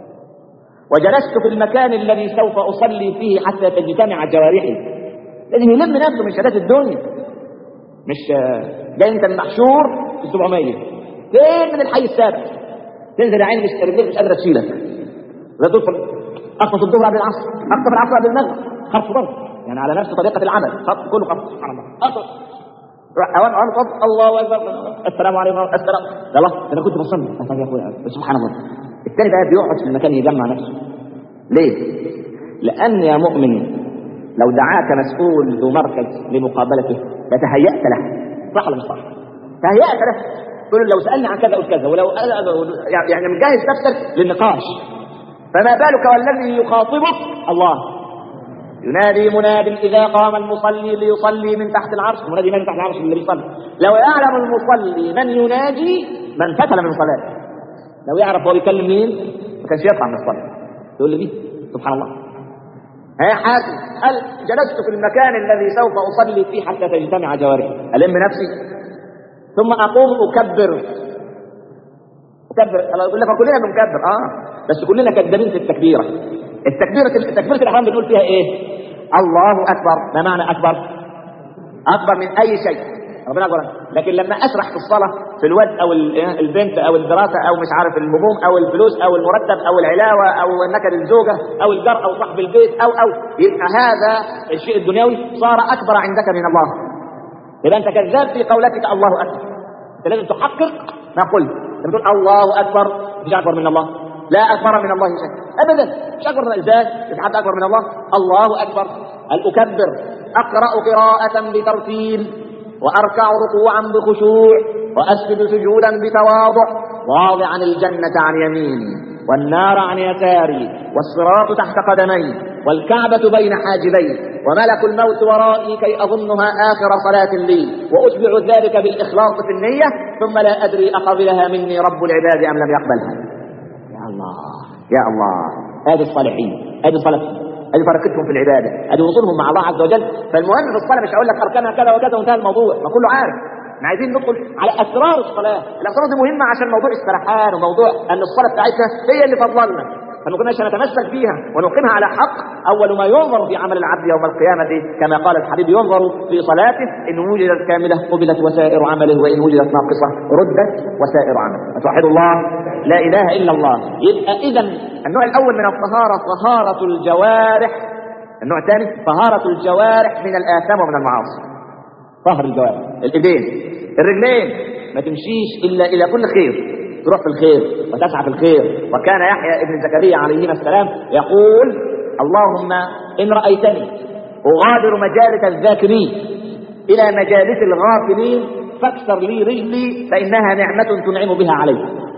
وجلست في المكان الذي سوف أصلي فيه حتى تجتمع جوارحي لازم يلم نفسه من شتات الدنيا مش جاي انت المحشور في 700 فين من الحي السابع تنزل يا عيني مش رجليك مش قادره تشيلك لا تدخل اخلص الظهر قبل العصر اخطف العصر قبل المغرب خط ضرب يعني على نفس طريقه العمل خط كله خط سبحان الله اخطف اوان اوان خط الله اكبر السلام عليكم السلام يلا انا كنت بصلي طب يا اخويا سبحان الله الثاني بقى بيقعد في المكان يجمع نفسه ليه؟ لان يا مؤمن لو دعاك مسؤول ذو مركز لمقابلته لتهيأت له صح ولا مش صح؟ تهيأت له تقول لو سألني عن كذا قلت كذا ولو يعني مجهز نفسك للنقاش فما بالك والذي يخاطبك الله ينادي مناد إذا قام المصلي ليصلي من تحت العرش المنادي من تحت العرش اللي بيصلي لو يعلم المصلي من يناجي من فتل من صلاته لو يعرف هو بيكلم مين ما كانش يطلع من الصلاة تقول لي دي سبحان الله ها حاتم قال جلست في المكان الذي سوف اصلي فيه حتى تجتمع جوارحي الم نفسي ثم اقوم اكبر اكبر الله يقول لك كلنا بنكبر اه بس كلنا كذابين في التكبيره التكبيره تكبيره الاحرام بنقول فيها ايه الله اكبر ما معنى اكبر اكبر من اي شيء ربنا يقول لكن لما اسرح في الصلاه في الواد او البنت او الدراسه او مش عارف الهموم او الفلوس او المرتب او العلاوه او نكد الزوجه او الجار او صاحب البيت او او يبقى هذا الشيء الدنيوي صار اكبر عندك من الله يبقى انت كذاب في قولتك الله اكبر انت لازم تحقق ما قلت انت بتقول الله اكبر مش اكبر من الله لا اكبر من الله شيء ابدا مش اكبر من ازاي مش حد اكبر من الله الله اكبر هل اكبر اقرا قراءه بترتيل وأركع ركوعا بخشوع وأسجد سجودا بتواضع واضعا الجنة عن يميني والنار عن يساري والصراط تحت قدمي والكعبة بين حاجبي وملك الموت ورائي كي أظنها آخر صلاة لي وأتبع ذلك بالإخلاص في النية ثم لا أدري أقبلها مني رب العباد أم لم يقبلها يا الله يا الله هذه الصالحين هذه صلاة ادي بركتهم في العباده ادي وصولهم مع الله عز وجل فالمهم في الصلاه مش هقول لك اركانها كذا وكذا وانتهى الموضوع ما كله عارف احنا عايزين ندخل على اسرار الصلاه الاسرار دي مهمه عشان موضوع السرحان وموضوع ان الصلاه بتاعتنا هي اللي فضلنا فما كناش نتمسك بيها ونقيمها على حق اول ما ينظر في عمل العبد يوم القيامه كما قال الحبيب ينظر في صلاته ان وجدت كامله قبلت وسائر عمله وان وجدت ناقصه ردت وسائر عمله فتوحد الله لا اله الا الله يبقى اذا النوع الاول من الطهاره طهاره الجوارح النوع الثاني طهاره الجوارح من الاثام ومن المعاصي طهر الجوارح الايدين الرجلين ما تمشيش الا الى كل خير تروح في الخير وتسعى في الخير وكان يحيى ابن زكريا عليهما السلام يقول اللهم ان رايتني اغادر مجالس الذاكرين الى مجالس الغافلين فاكسر لي رجلي فانها نعمه تنعم بها علي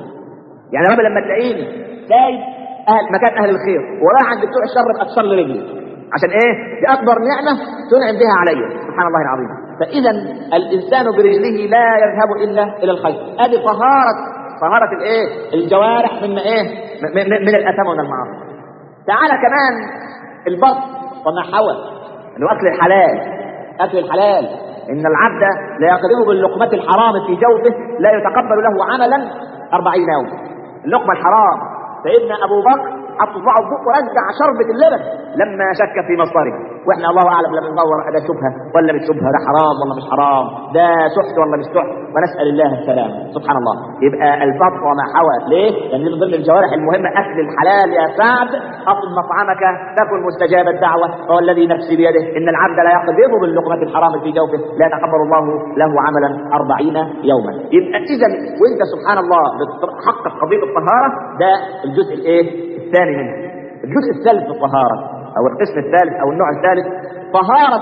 يعني رب لما تلاقيني سايب أهل مكان اهل الخير ورايح عند بتوع الشر اكسر لي رجلي عشان ايه دي اكبر نعمه تنعم بها علي سبحان الله العظيم فاذا الانسان برجله لا يذهب الا الى الخير هذه طهاره طهارة الايه الجوارح من ايه من, من الاثام ومن المعاصي تعالى كمان البطن وما حوى اللي هو اكل الحلال اكل الحلال ان العبد لا يقدم باللقمة الحرام في جوفه لا يتقبل له عملا أربعين يوم اللقمة الحرام سيدنا أبو بكر حط صباعه في بقه ورجع شربة اللبن لما شك في مصدره واحنا الله اعلم لما ندور ده شبهه ولا مش شبهه ده حرام ولا مش حرام ده سحت ولا مش سحت ونسال الله السلام سبحان الله يبقى الفطر وما حوى ليه؟ لان من ضمن الجوارح المهمه اكل الحلال يا سعد اطل مطعمك تكن مستجاب الدعوه وهو الذي نفسي بيده ان العبد لا يقبض باللقمه الحرام في جوفه لا يتقبل الله له عملا أربعين يوما يبقى اذا وانت سبحان الله بتحقق قضيه الطهاره ده الجزء الايه؟ الثاني منها الجزء الثالث في الطهارة أو القسم الثالث أو النوع الثالث طهارة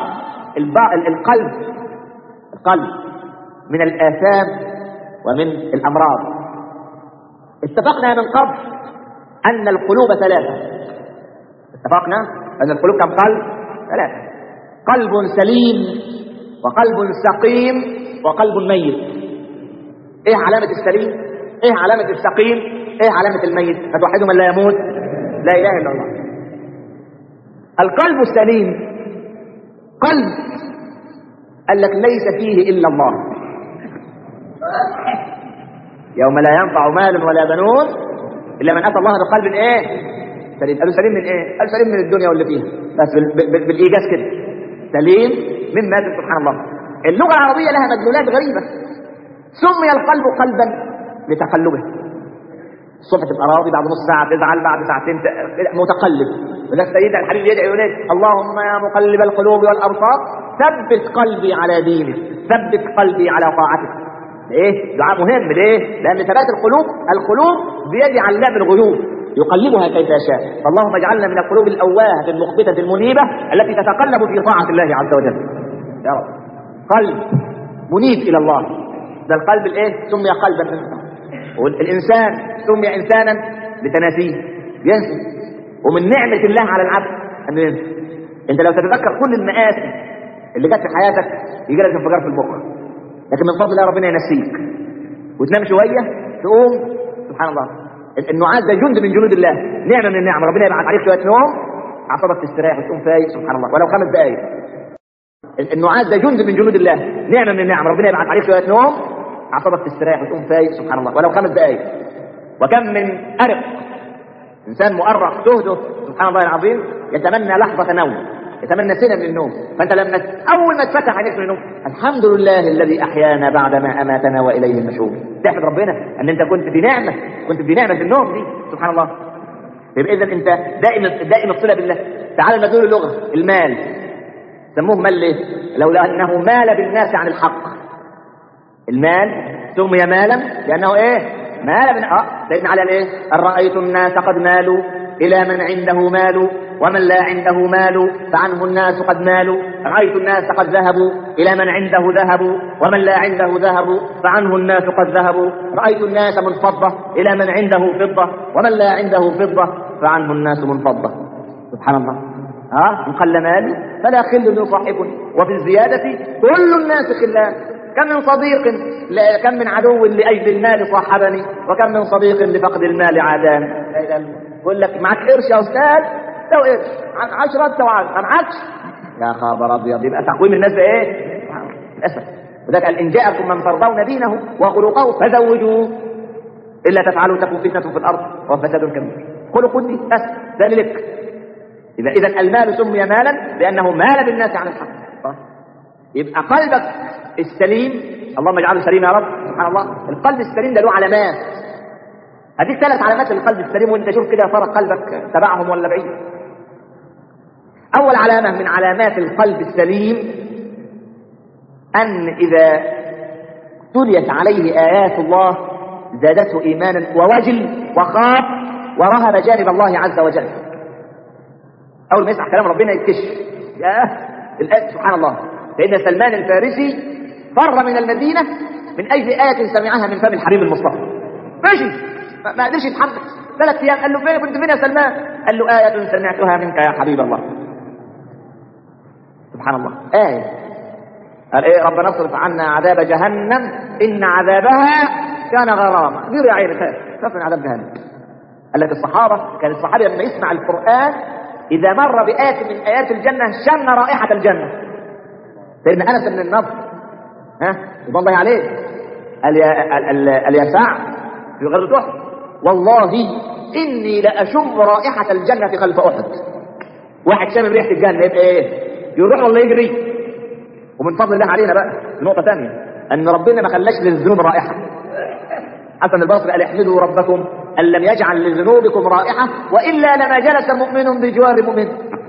القلب القلب من الآثام ومن الأمراض اتفقنا من قبل أن القلوب ثلاثة اتفقنا أن القلوب كم قلب ثلاثة قلب سليم وقلب سقيم وقلب ميت ايه علامة السليم ايه علامة السقيم ايه علامة الميت فتوحدوا من لا يموت لا اله الا الله القلب السليم قلب قال لك ليس فيه الا الله يوم لا ينفع مال ولا بنون الا من اتى الله بقلب ايه سليم قالوا سليم من ايه قال سليم من الدنيا واللي فيها بس بالايجاز كده سليم من مات سبحان الله اللغه العربيه لها مدلولات غريبه سمي القلب قلبا لتقلبه الصبح تبقى راضي بعد نص ساعه تزعل بعد ساعتين متقلب ولك سيدنا الحبيب يدعي يقول اللهم يا مقلب القلوب والابصار ثبت قلبي على دينك ثبت قلبي على طاعتك ايه دعاء مهم ليه لان ثبات القلوب القلوب بيد علام الغيوب يقلبها كيف يشاء فاللهم اجعلنا من القلوب الاواهه المخبته المنيبه التي تتقلب في طاعه الله عز وجل يا رب قلب منيب الى الله ده القلب الايه سمي قلبا والإنسان سمي إنسانا لتناسيه ينسى ومن نعمة الله على العبد أنه ينسى أنت لو تتذكر كل المآسي اللي جت في حياتك يجي لك انفجار في المخ لكن من فضل الله ربنا ينسيك وتنام شوية تقوم سبحان الله النعاس ده جند من جنود الله نعمة من النعم ربنا يبعث عليك شوية نوم اعصابك تستريح وتقوم فايق سبحان الله ولو خمس دقائق النعاس ده جند من جنود الله نعمه من النعم ربنا يبعث عليك شويه نوم اعصابك تستريح وتقوم فايق سبحان الله ولو خمس دقائق وكم من ارق انسان مؤرق تهده سبحان الله العظيم يتمنى لحظه نوم يتمنى سنه من النوم فانت لما اول ما تفتح عينيك من النوم الحمد لله الذي احيانا بعد ما اماتنا واليه النشور تحمد ربنا ان انت كنت في نعمه كنت في نعمه النوم دي سبحان الله يبقى اذا انت دائم دائم الصله بالله تعال نقول اللغه المال سموه مال ليه؟ لولا انه مال بالناس عن الحق المال سمي مالا لانه ايه؟ مال من اه سيدنا على ايه؟ ان رايت الناس قد مالوا الى من عنده مال ومن لا عنده مال فعنه الناس قد مالوا رايت الناس قد ذهبوا الى من عنده ذهب ومن لا عنده ذهب فعنه الناس قد ذهبوا رايت الناس من فضه الى من عنده فضه ومن لا عنده فضه فعنه الناس من فضه سبحان الله ها ان قل مالي فلا خل يصاحبني وفي الزياده كل الناس خلان كم من صديق لا كم من عدو لاجل المال صاحبني وكم من صديق لفقد المال عادان يقول لك معك قرش يا استاذ لو قرش عن عشرة انت عن عكس يا خبر ابيض يبقى تقويم الناس بايه؟ للاسف وذلك قال ان جاءكم من ترضون دينه وخلقه فزوجوه الا تفعلوا تكون فتنه في الارض وفساد كبير خلق دي بس ده لك اذا اذا المال سمي مالا لانه مال بالناس عن الحق يبقى قلبك السليم اللهم اجعله سليم يا رب سبحان الله القلب السليم ده له علامات هديك ثلاث علامات للقلب السليم وانت شوف كده يا ترى قلبك تبعهم ولا بعيد اول علامه من علامات القلب السليم ان اذا تليت عليه ايات الله زادته ايمانا ووجل وخاف ورهب جانب الله عز وجل اول ما يسمع كلام ربنا يكتشف يا الآية سبحان الله سيدنا سلمان الفارسي فر من المدينة من أجل آية سمعها من فم الحبيب المصطفى ماشي ما قدرش يتحرك ثلاث أيام قال له فين كنت فين يا سلمان قال له آية سمعتها منك يا حبيب الله سبحان الله آية قال إيه ربنا اصرف عنا عذاب جهنم إن عذابها كان غراما كبير يا عيني خاف خاف من عذاب جهنم قال لك الصحابة كان الصحابي لما يسمع القرآن إذا مر بآية من آيات الجنة شم رائحة الجنة سيدنا أنس بن النضر ها رضوان الله عليه قال يا قال يا سعد في غزوة أحد والله إني لأشم رائحة الجنة خلف أحد واحد شامم ريحة الجنة يبقى إيه؟ يروح ولا يجري ومن فضل الله علينا بقى نقطة ثانية أن ربنا ما خلاش للذنوب رائحة حسن البصري قال احمدوا ربكم أن لم يجعل لذنوبكم رائحة وإلا لما جلس مؤمن بجوار مؤمن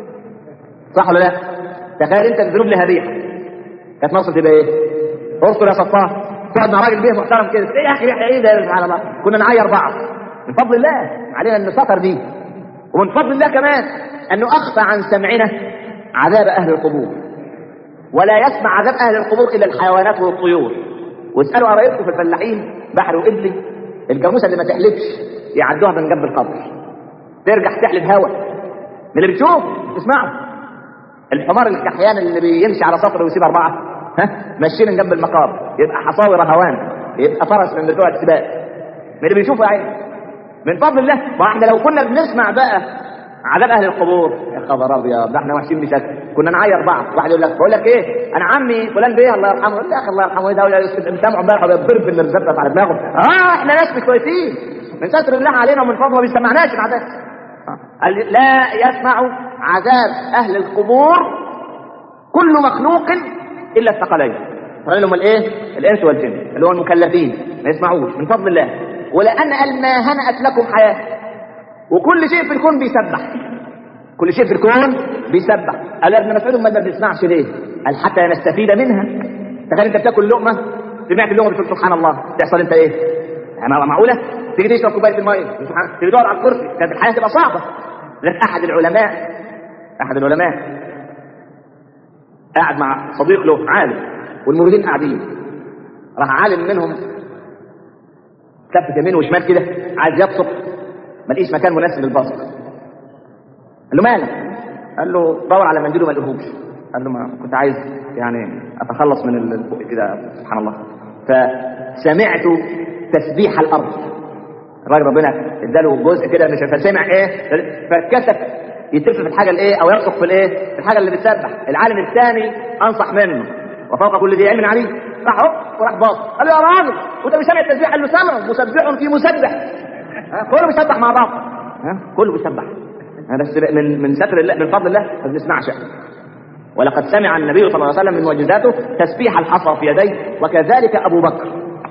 صح ولا لا؟ تخيل أنت الذنوب لها ريحة كانت مصر تبقى إيه؟ ارسل يا صفار تقعد مع راجل بيه محترم كده إيه يا أخي ريحة إيه ده سبحان الله كنا نعير بعض من فضل الله علينا أن نسطر دي ومن فضل الله كمان أنه أخفى عن سمعنا عذاب أهل القبور ولا يسمع عذاب أهل القبور إلا الحيوانات والطيور واسألوا قرايبكم في الفلاحين بحر وإبلي الجاموسه اللي ما تحلفش يعدوها من جنب القبر ترجع تحلف هوا من اللي بتشوف تسمعه الحمار الكحيان اللي بيمشي على سطر ويسيب اربعه ها ماشيين من جنب المقابر يبقى حصاوي رهوان يبقى فرس من بتوع السباق من اللي بيشوفه عين من فضل الله ما احنا لو كنا بنسمع بقى عذاب اهل القبور يا خبر ابيض ده احنا وحشين بشكل كنا نعير بعض واحد يقول لك بقول لك ايه انا عمي فلان بيه الله يرحمه يقول لي يا اخي الله يرحمه ايه ده مسامعه امبارح وبيضرب بالرزبه على دماغه اه احنا ناس مش كويسين من ستر الله علينا ومن فضله ما بيسمعناش العذاب قال لا يسمع عذاب اهل القبور كل مخلوق الا الثقلين قال لهم الايه الانس والجن اللي هو المكلفين ما يسمعوش من فضل الله ولان قال ما هنأت لكم حياه وكل شيء في الكون بيسبح كل شيء في الكون بيسبح قال ابن مسعود ما بنسمعش ليه قال حتى نستفيد منها تخيل انت بتاكل لقمه سمعت اللقمه بتقول سبحان الله تحصل انت ايه يعني معقوله تيجي تشرب كوبايه الميه تيجي تقعد على الكرسي كانت الحياه تبقى صعبه لكن احد العلماء احد العلماء قاعد مع صديق له عالم والمريدين قاعدين راح عالم منهم كف يمين وشمال كده عايز يبصق ما لقيش مكان مناسب للبصق قال له مالك قال له دور على منديل وما لقيهوش قال له ما كنت عايز يعني اتخلص من البق كده سبحان الله فسمعت تسبيح الارض الراجل ربنا اداله جزء كده مش فسمع ايه فكتف يتف في الحاجه الايه او يرسخ في الايه في الحاجه اللي بتسبح العالم الثاني انصح منه وفوق كل ذي علم عليه راح هوب وراح باص قال له يا راجل وانت مش سامع التسبيح قال له سامع مسبح في مسبح ها، كله بيسبح مع بعض ها كله بيسبح ها، بس من من ستر الله من فضل الله ما بنسمعش ولقد سمع النبي صلى الله عليه وسلم من معجزاته تسبيح الحصى في يديه وكذلك ابو بكر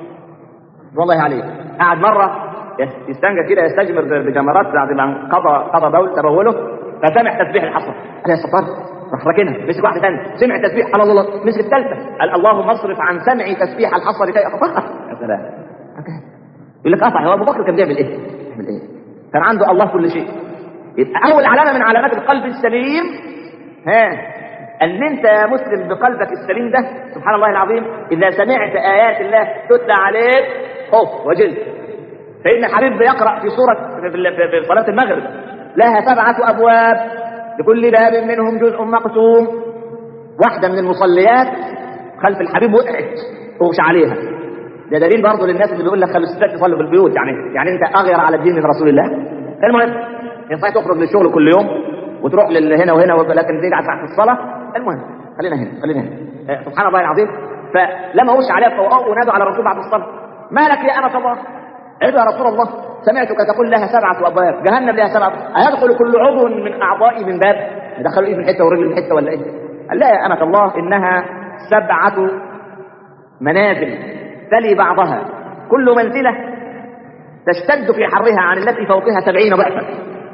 والله عليه قعد مره يستنجى كده يستجمر بجمرات بعد ما قضى قضى بول تبوله فسمع تسبيح الحصى قال يا ستار راح راكنها مسك واحده ثانيه سمع تسبيح قال الله الله مسك الثالثه قال اللهم اصرف عن سمعي تسبيح الحصى لكي اتفقه يا سلام يقول لك قطع هو ابو بكر كان بيعمل ايه؟ بيعمل ايه؟ كان عنده الله كل شيء يبقى اول علامه من علامات القلب السليم ها ان انت يا مسلم بقلبك السليم ده سبحان الله العظيم اذا سمعت ايات الله تتلى عليك خوف وجل فان الحبيب بيقرا في سوره في, في, في صلاه المغرب لها سبعه ابواب لكل باب منهم جزء مقسوم واحده من المصليات خلف الحبيب وقعت تغش عليها ده دليل برضه للناس اللي بيقول لك خلوا الستات يصلوا في البيوت يعني يعني انت اغير على الدين من رسول الله المهم ينفع تخرج للشغل كل يوم وتروح لهنا وهنا لكن تيجي على ساعه الصلاه المهم خلينا هنا خلينا هنا آه، سبحان الله العظيم فلما وش عليها فوقوا ونادوا على الرسول بعد الصلاه ما لك يا انس الله عيب يا رسول الله سمعتك تقول لها سبعه ابواب جهنم لها سبعه ايدخل كل عضو من اعضائي من باب يدخلوا ايد من حته ورجل من حته ولا ايه قال لا يا امه الله انها سبعه منازل تلي بعضها كل منزله تشتد في حرها عن التي فوقها سبعين ضعفا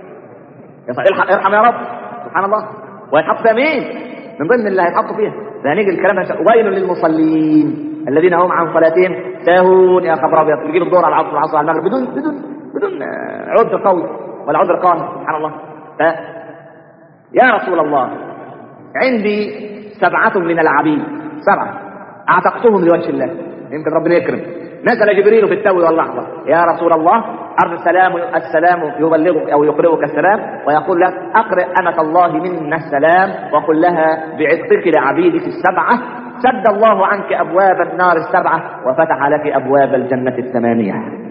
ارحم ارحم يا رب سبحان الله ويتحط فيها مين؟ من ضمن اللي هيتحطوا فيها ده هنيجي الكلام ده ويل للمصلين الذين هم عن صلاتهم ساهون يا خبر ابيض يجيب الظهر على العصر العصر على المغرب بدون بدون بدون آه، عذر قوي ولا عذر قاهر سبحان الله ف يا رسول الله عندي سبعة من العبيد سبعة اعتقتهم لوجه الله يمكن ربنا يكرم نزل جبريل في التو واللحظة يا رسول الله أرض السلام السلام يبلغك أو يقرئك السلام ويقول لك أقرئ أمة الله منا السلام وقل لها بعتقك لعبيدك السبعة سد الله عنك أبواب النار السبعة وفتح لك أبواب الجنة الثمانية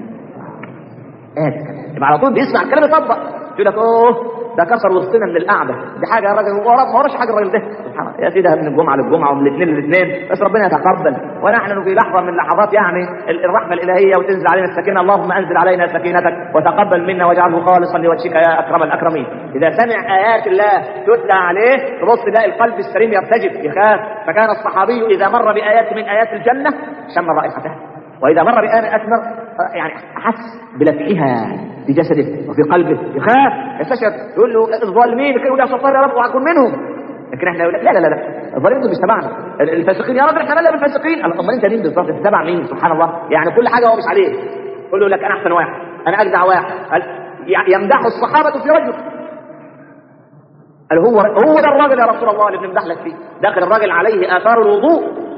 آه. يبقى على طول بيسمع الكلام يطبق يقول لك اوه ده كسر وسطنا من القعده دي حاجه يا راجل ورا ما وراش حاجه الراجل ده سبحان الله يا سيدي من الجمعه للجمعه ومن الاثنين للاثنين بس ربنا يتقبل ونحن في لحظه من لحظات يعني ال- الرحمه الالهيه وتنزل علينا السكينه اللهم انزل علينا سكينتك وتقبل منا واجعله خالصا لوجهك يا اكرم الاكرمين اذا سمع ايات الله تتلى عليه تبص تلاقي القلب السليم يرتجف يخاف فكان الصحابي اذا مر بايات من ايات الجنه شم رائحتها واذا مر بآية اكبر يعني حس بلفحها في جسده وفي قلبه يخاف يستشعر يقول له الظالمين كانوا يا ستار يا رب واكون منهم لكن احنا يقول لك لا لا لا لا الظالمين دول مش تبعنا الفاسقين يا رب احنا مالنا بالفاسقين قال امال انت مين بالظبط انت تبع مين سبحان الله يعني كل حاجه هو مش عليه يقول له لك انا احسن واحد انا اجدع واحد قال يمدح الصحابه في رجل قال هو هو ده الراجل يا رسول الله اللي بنمدح لك فيه داخل الراجل عليه اثار الوضوء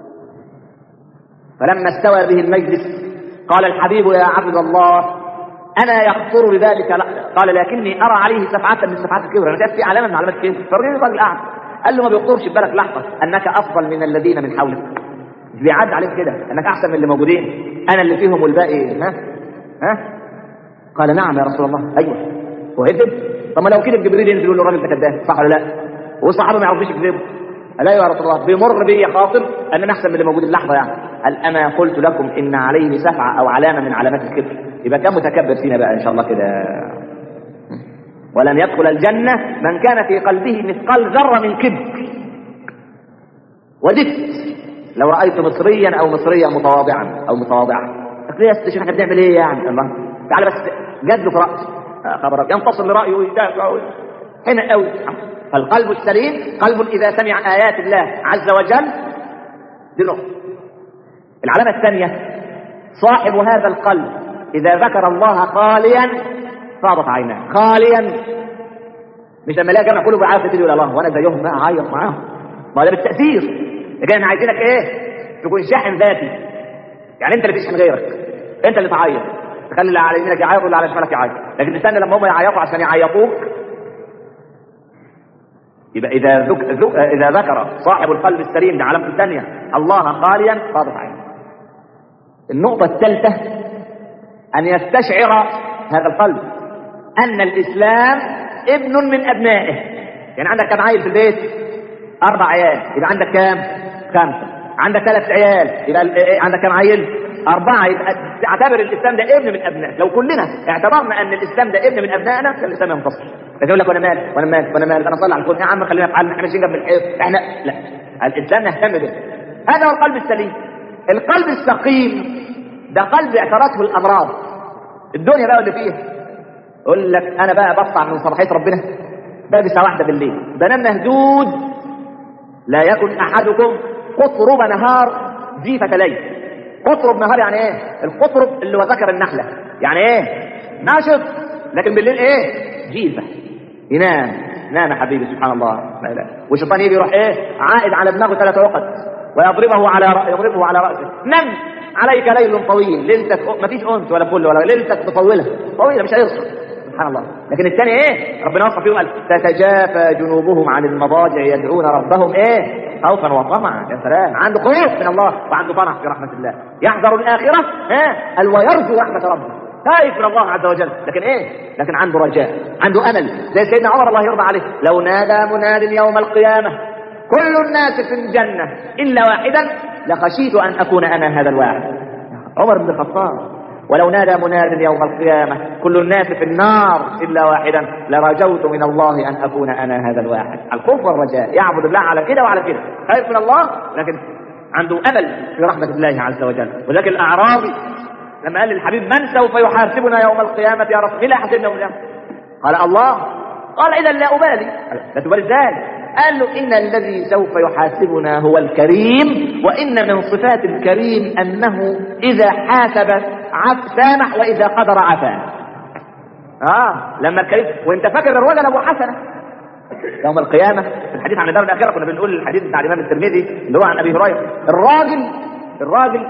فلما استوى به المجلس قال الحبيب يا عبد الله انا يخطر بذلك لا. قال لكني ارى عليه سبعه من سبعات الكبر انا شايف في علامه من علامات الكبر فالراجل الراجل قاعد قال له ما بيخطرش في بالك لحظه انك افضل من الذين من حولك مش بيعد عليك كده انك احسن من اللي موجودين انا اللي فيهم والباقي ها ها قال نعم يا رسول الله ايوه هو يكذب طب ما لو كده جبريل ينزل يقول له الراجل ده كذاب صح ولا لا والصحابه ما يعرفوش يكذبوا لا يا رسول الله بيمر بي خاطر ان انا احسن من اللي موجود اللحظه يعني هل انا قلت لكم ان عليه سفعه او علامه من علامات الكبر يبقى كان متكبر فينا بقى ان شاء الله كده ولن يدخل الجنه من كان في قلبه مثقال ذره من كبر وددت لو رايت مصريا او مصريه متواضعا او متواضعه تقول يا ست احنا بنعمل ايه يعني الله تعالى بس جد له في راس خبر ينتصر لرايه ويدافع هنا قوي فالقلب السليم قلب اذا سمع ايات الله عز وجل دي نقطه العلامه الثانيه صاحب هذا القلب اذا ذكر الله خاليا فاضت عيناه خاليا مش لما الاقي جمع كله بيعيط تقول يا الله وانا زيهم بقى اعيط معاهم ما ده بالتاثير لكن احنا عايزينك ايه تكون شاحن ذاتي يعني انت اللي تشحن غيرك انت اللي تعيط تخلي اللي على يمينك يعيط واللي على شمالك يعيط لكن تستنى لما هم يعيطوا عشان يعيطوك يبقى اذا ذك... ذك... اذا ذكر صاحب القلب السليم ده علامه الثانيه الله خاليا فاضت عينه النقطه الثالثه ان يستشعر هذا القلب ان الاسلام ابن من ابنائه يعني عندك كم عيل في البيت اربع عيال يبقى عندك كام خمسه عندك ثلاث عيال يبقى ال- إيه، عندك كم عيل اربعه يبقى تعتبر الاسلام ده ابن من ابنائك لو كلنا اعتبرنا ان الاسلام ده ابن من ابنائنا كان الاسلام ينتصر لكن يقول لك وانا مال وانا مال وانا مال انا صلي على الكل يا عم خلينا في حالنا احنا ماشيين جنب الحيط احنا لا الاسلام يهتم به هذا هو القلب السليم القلب السقيم ده قلب اعترته الامراض الدنيا بقى اللي فيها يقول لك انا بقى بطلع من صباحيه ربنا بقى الساعه واحده بالليل بنام مهدود لا يكن احدكم قطرب نهار جيفة ليل قطرب نهار يعني ايه القطرب اللي هو ذكر النحلة يعني ايه ناشط لكن بالليل ايه جيفة ينام نام يا حبيبي سبحان الله لا لا والشيطان يجي يروح ايه عائد على دماغه ثلاث عقد ويضربه على رأ... يضربه على رأسه نم عليك ليل طويل ليلتك ما فيش انس ولا فل ولا ليلتك مطولة طويلة مش هيصحى سبحان الله لكن الثاني ايه ربنا وصف فيهم قال تتجافى جنوبهم عن المضاجع يدعون ربهم ايه خوفا وطمعا يا سلام عنده خوف من الله وعنده طمع في رحمه الله يحذر الاخره ها قال ويرجو رحمه ربه خايف من الله عز وجل لكن ايه لكن عنده رجاء عنده امل زي سيدنا عمر الله يرضى عليه لو نادى مناد يوم القيامه كل الناس في الجنه الا واحدا لخشيت ان اكون انا هذا الواحد عمر بن الخطاب ولو نادى مناد يوم القيامة كل الناس في النار إلا واحدا لرجوت من الله أن أكون أنا هذا الواحد الخوف والرجاء يعبد الله على كده وعلى كده خايف من الله لكن عنده أمل في رحمة الله عز وجل وذلك الأعرابي لما قال للحبيب من سوف يحاسبنا يوم القيامة يا رسول الله حاسبنا يوم القيامة قال الله قال إذا لا أبالي لا تبالي ازاي قال له إن الذي سوف يحاسبنا هو الكريم وإن من صفات الكريم أنه إذا حاسب عف سامح وإذا قدر عفا آه لما الكريم وأنت فاكر الرجل أبو حسنة يوم القيامة في الحديث عن الدار الآخرة كنا بنقول الحديث بتاع الإمام الترمذي اللي هو عن أبي هريرة الراجل الراجل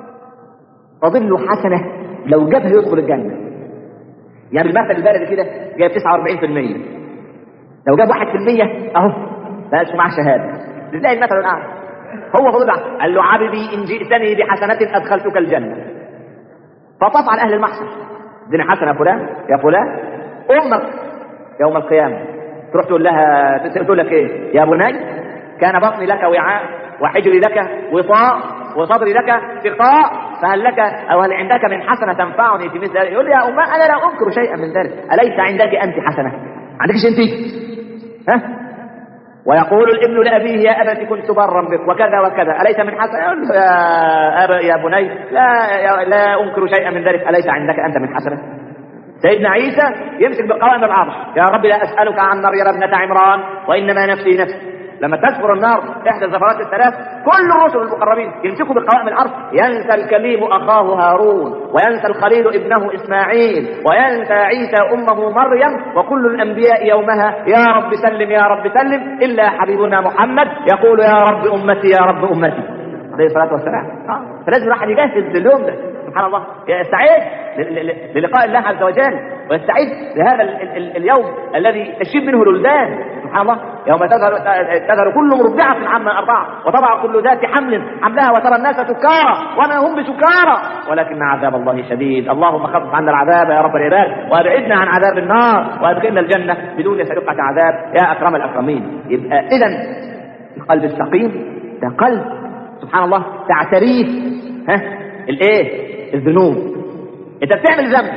فاضل له حسنة لو جابها يدخل الجنة يعني المثل البلدي كده جايب 49% لو جاب 1% اهو بقاش معاه شهاده تلاقي المثل الاعلى هو فضل قال له عبدي ان جئتني بحسنه ادخلتك الجنه فطاف على اهل المحشر اديني حسنه يا فلان يا فلان امك يوم القيامه تروح تقول لها تقول لك ايه يا بني كان بطني لك وعاء وحجري لك وطاء وصدري لك سقاء فهل لك او هل عندك من حسنه تنفعني في مثل ذلك يقول لي يا امه انا لا انكر شيئا من ذلك اليس عندك انت حسنه عندكش انت ها ويقول الابن لابيه يا ابت كنت برا بك وكذا وكذا اليس من حسنه يقول له يا أبا يا بني لا يا لا انكر شيئا من ذلك اليس عندك انت من حسنه سيدنا عيسى يمسك بقوائم العرش يا رب لا اسالك عن مريم ابنه عمران وانما نفسي نفسي لما تكفر النار احدى الزفرات الثلاث كل الرسل المقربين يمسكوا بقوائم الارض ينسى الكليم اخاه هارون وينسى الخليل ابنه اسماعيل وينسى عيسى امه مريم وكل الانبياء يومها يا رب سلم يا رب سلم الا حبيبنا محمد يقول يا رب امتي يا رب امتي عليه الصلاه والسلام آه. فلازم الواحد يجهز لليوم ده سبحان الله يستعد للقاء الله عز وجل ويستعد لهذا ال ال ال اليوم الذي تشيب منه الولدان سبحان الله يوم تذهل تذهل كل مرضعة عما أرضعت وتضع كل ذات حمل حملها وترى الناس سكارى وما هم بسكارى ولكن عذاب الله شديد اللهم خفف عنا العذاب يا رب العباد وابعدنا عن عذاب النار وادخلنا الجنة بدون سابقة عذاب يا أكرم الأكرمين يبقى إذا القلب السقيم ده قلب سبحان الله تعتريف ها الايه الذنوب انت بتعمل ذنب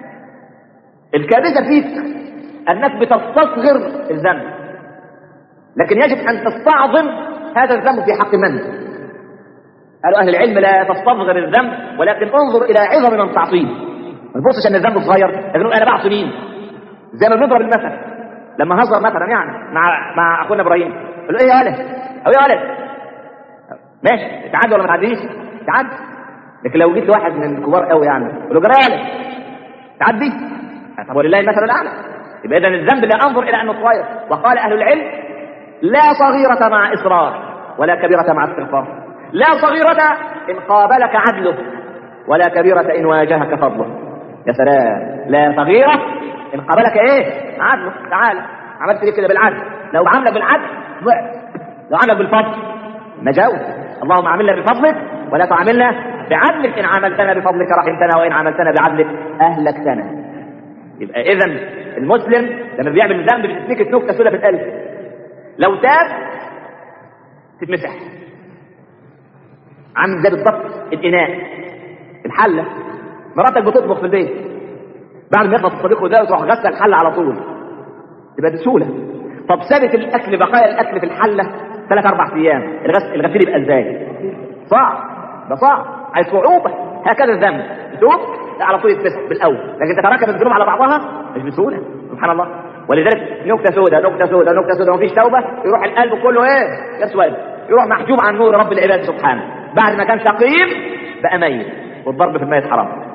الكارثه فيك انك بتستصغر الذنب لكن يجب ان تستعظم هذا الذنب في حق من قالوا اهل العلم لا تستصغر الذنب ولكن انظر الى عظم من تعصيه ما تبصش ان الذنب صغير لكن انا بعصي مين زي ما بنضرب المثل لما هزر مثلا يعني مع مع اخونا ابراهيم قال له ايه يا ولد او يا ولد ماشي تعدي ولا ما تعديش تعدي لكن لو جيت واحد من الكبار قوي يعني يقول له جرى يا ولد تعدي طب ولله المثل الاعلى يبقى اذا الذنب لا انظر الى انه صغير وقال اهل العلم لا صغيرة مع إصرار ولا كبيرة مع استغفار لا صغيرة إن قابلك عدله ولا كبيرة إن واجهك فضله يا سلام لا صغيرة إن قابلك إيه عدله تعال عملت ليه كده بالعدل لو عاملك بالعدل ضعف لو عاملك بالفضل نجاوز اللهم عاملنا بفضلك ولا تعاملنا بعدلك إن عاملتنا بفضلك رحمتنا وإن عاملتنا بعدلك أهلكتنا يبقى اذا المسلم لما بيعمل ذنب بتتنكت نكته سوداء في القلب لو تاب تتمسح عامل زي بالضبط الاناء الحله مراتك بتطبخ في البيت بعد ما يخلص الطبيخ وده تروح غسل الحله على طول تبقى بسهوله طب سابت الاكل بقايا الاكل في الحله ثلاث اربع ايام الغسل الغسيل يبقى ازاي؟ صعب ده صعب عايز صعوبه هكذا الذنب تشوف على طول يتمسح بالاول لكن تتراكم الذنوب على بعضها مش بسهوله سبحان الله ولذلك نكته سوداء نكته سوداء نكته سوداء ومفيش توبه يروح القلب كله ايه؟ يسود يروح محجوب عن نور رب العباد سبحانه بعد ما كان سقيم بقى ميت والضرب في الميت حرام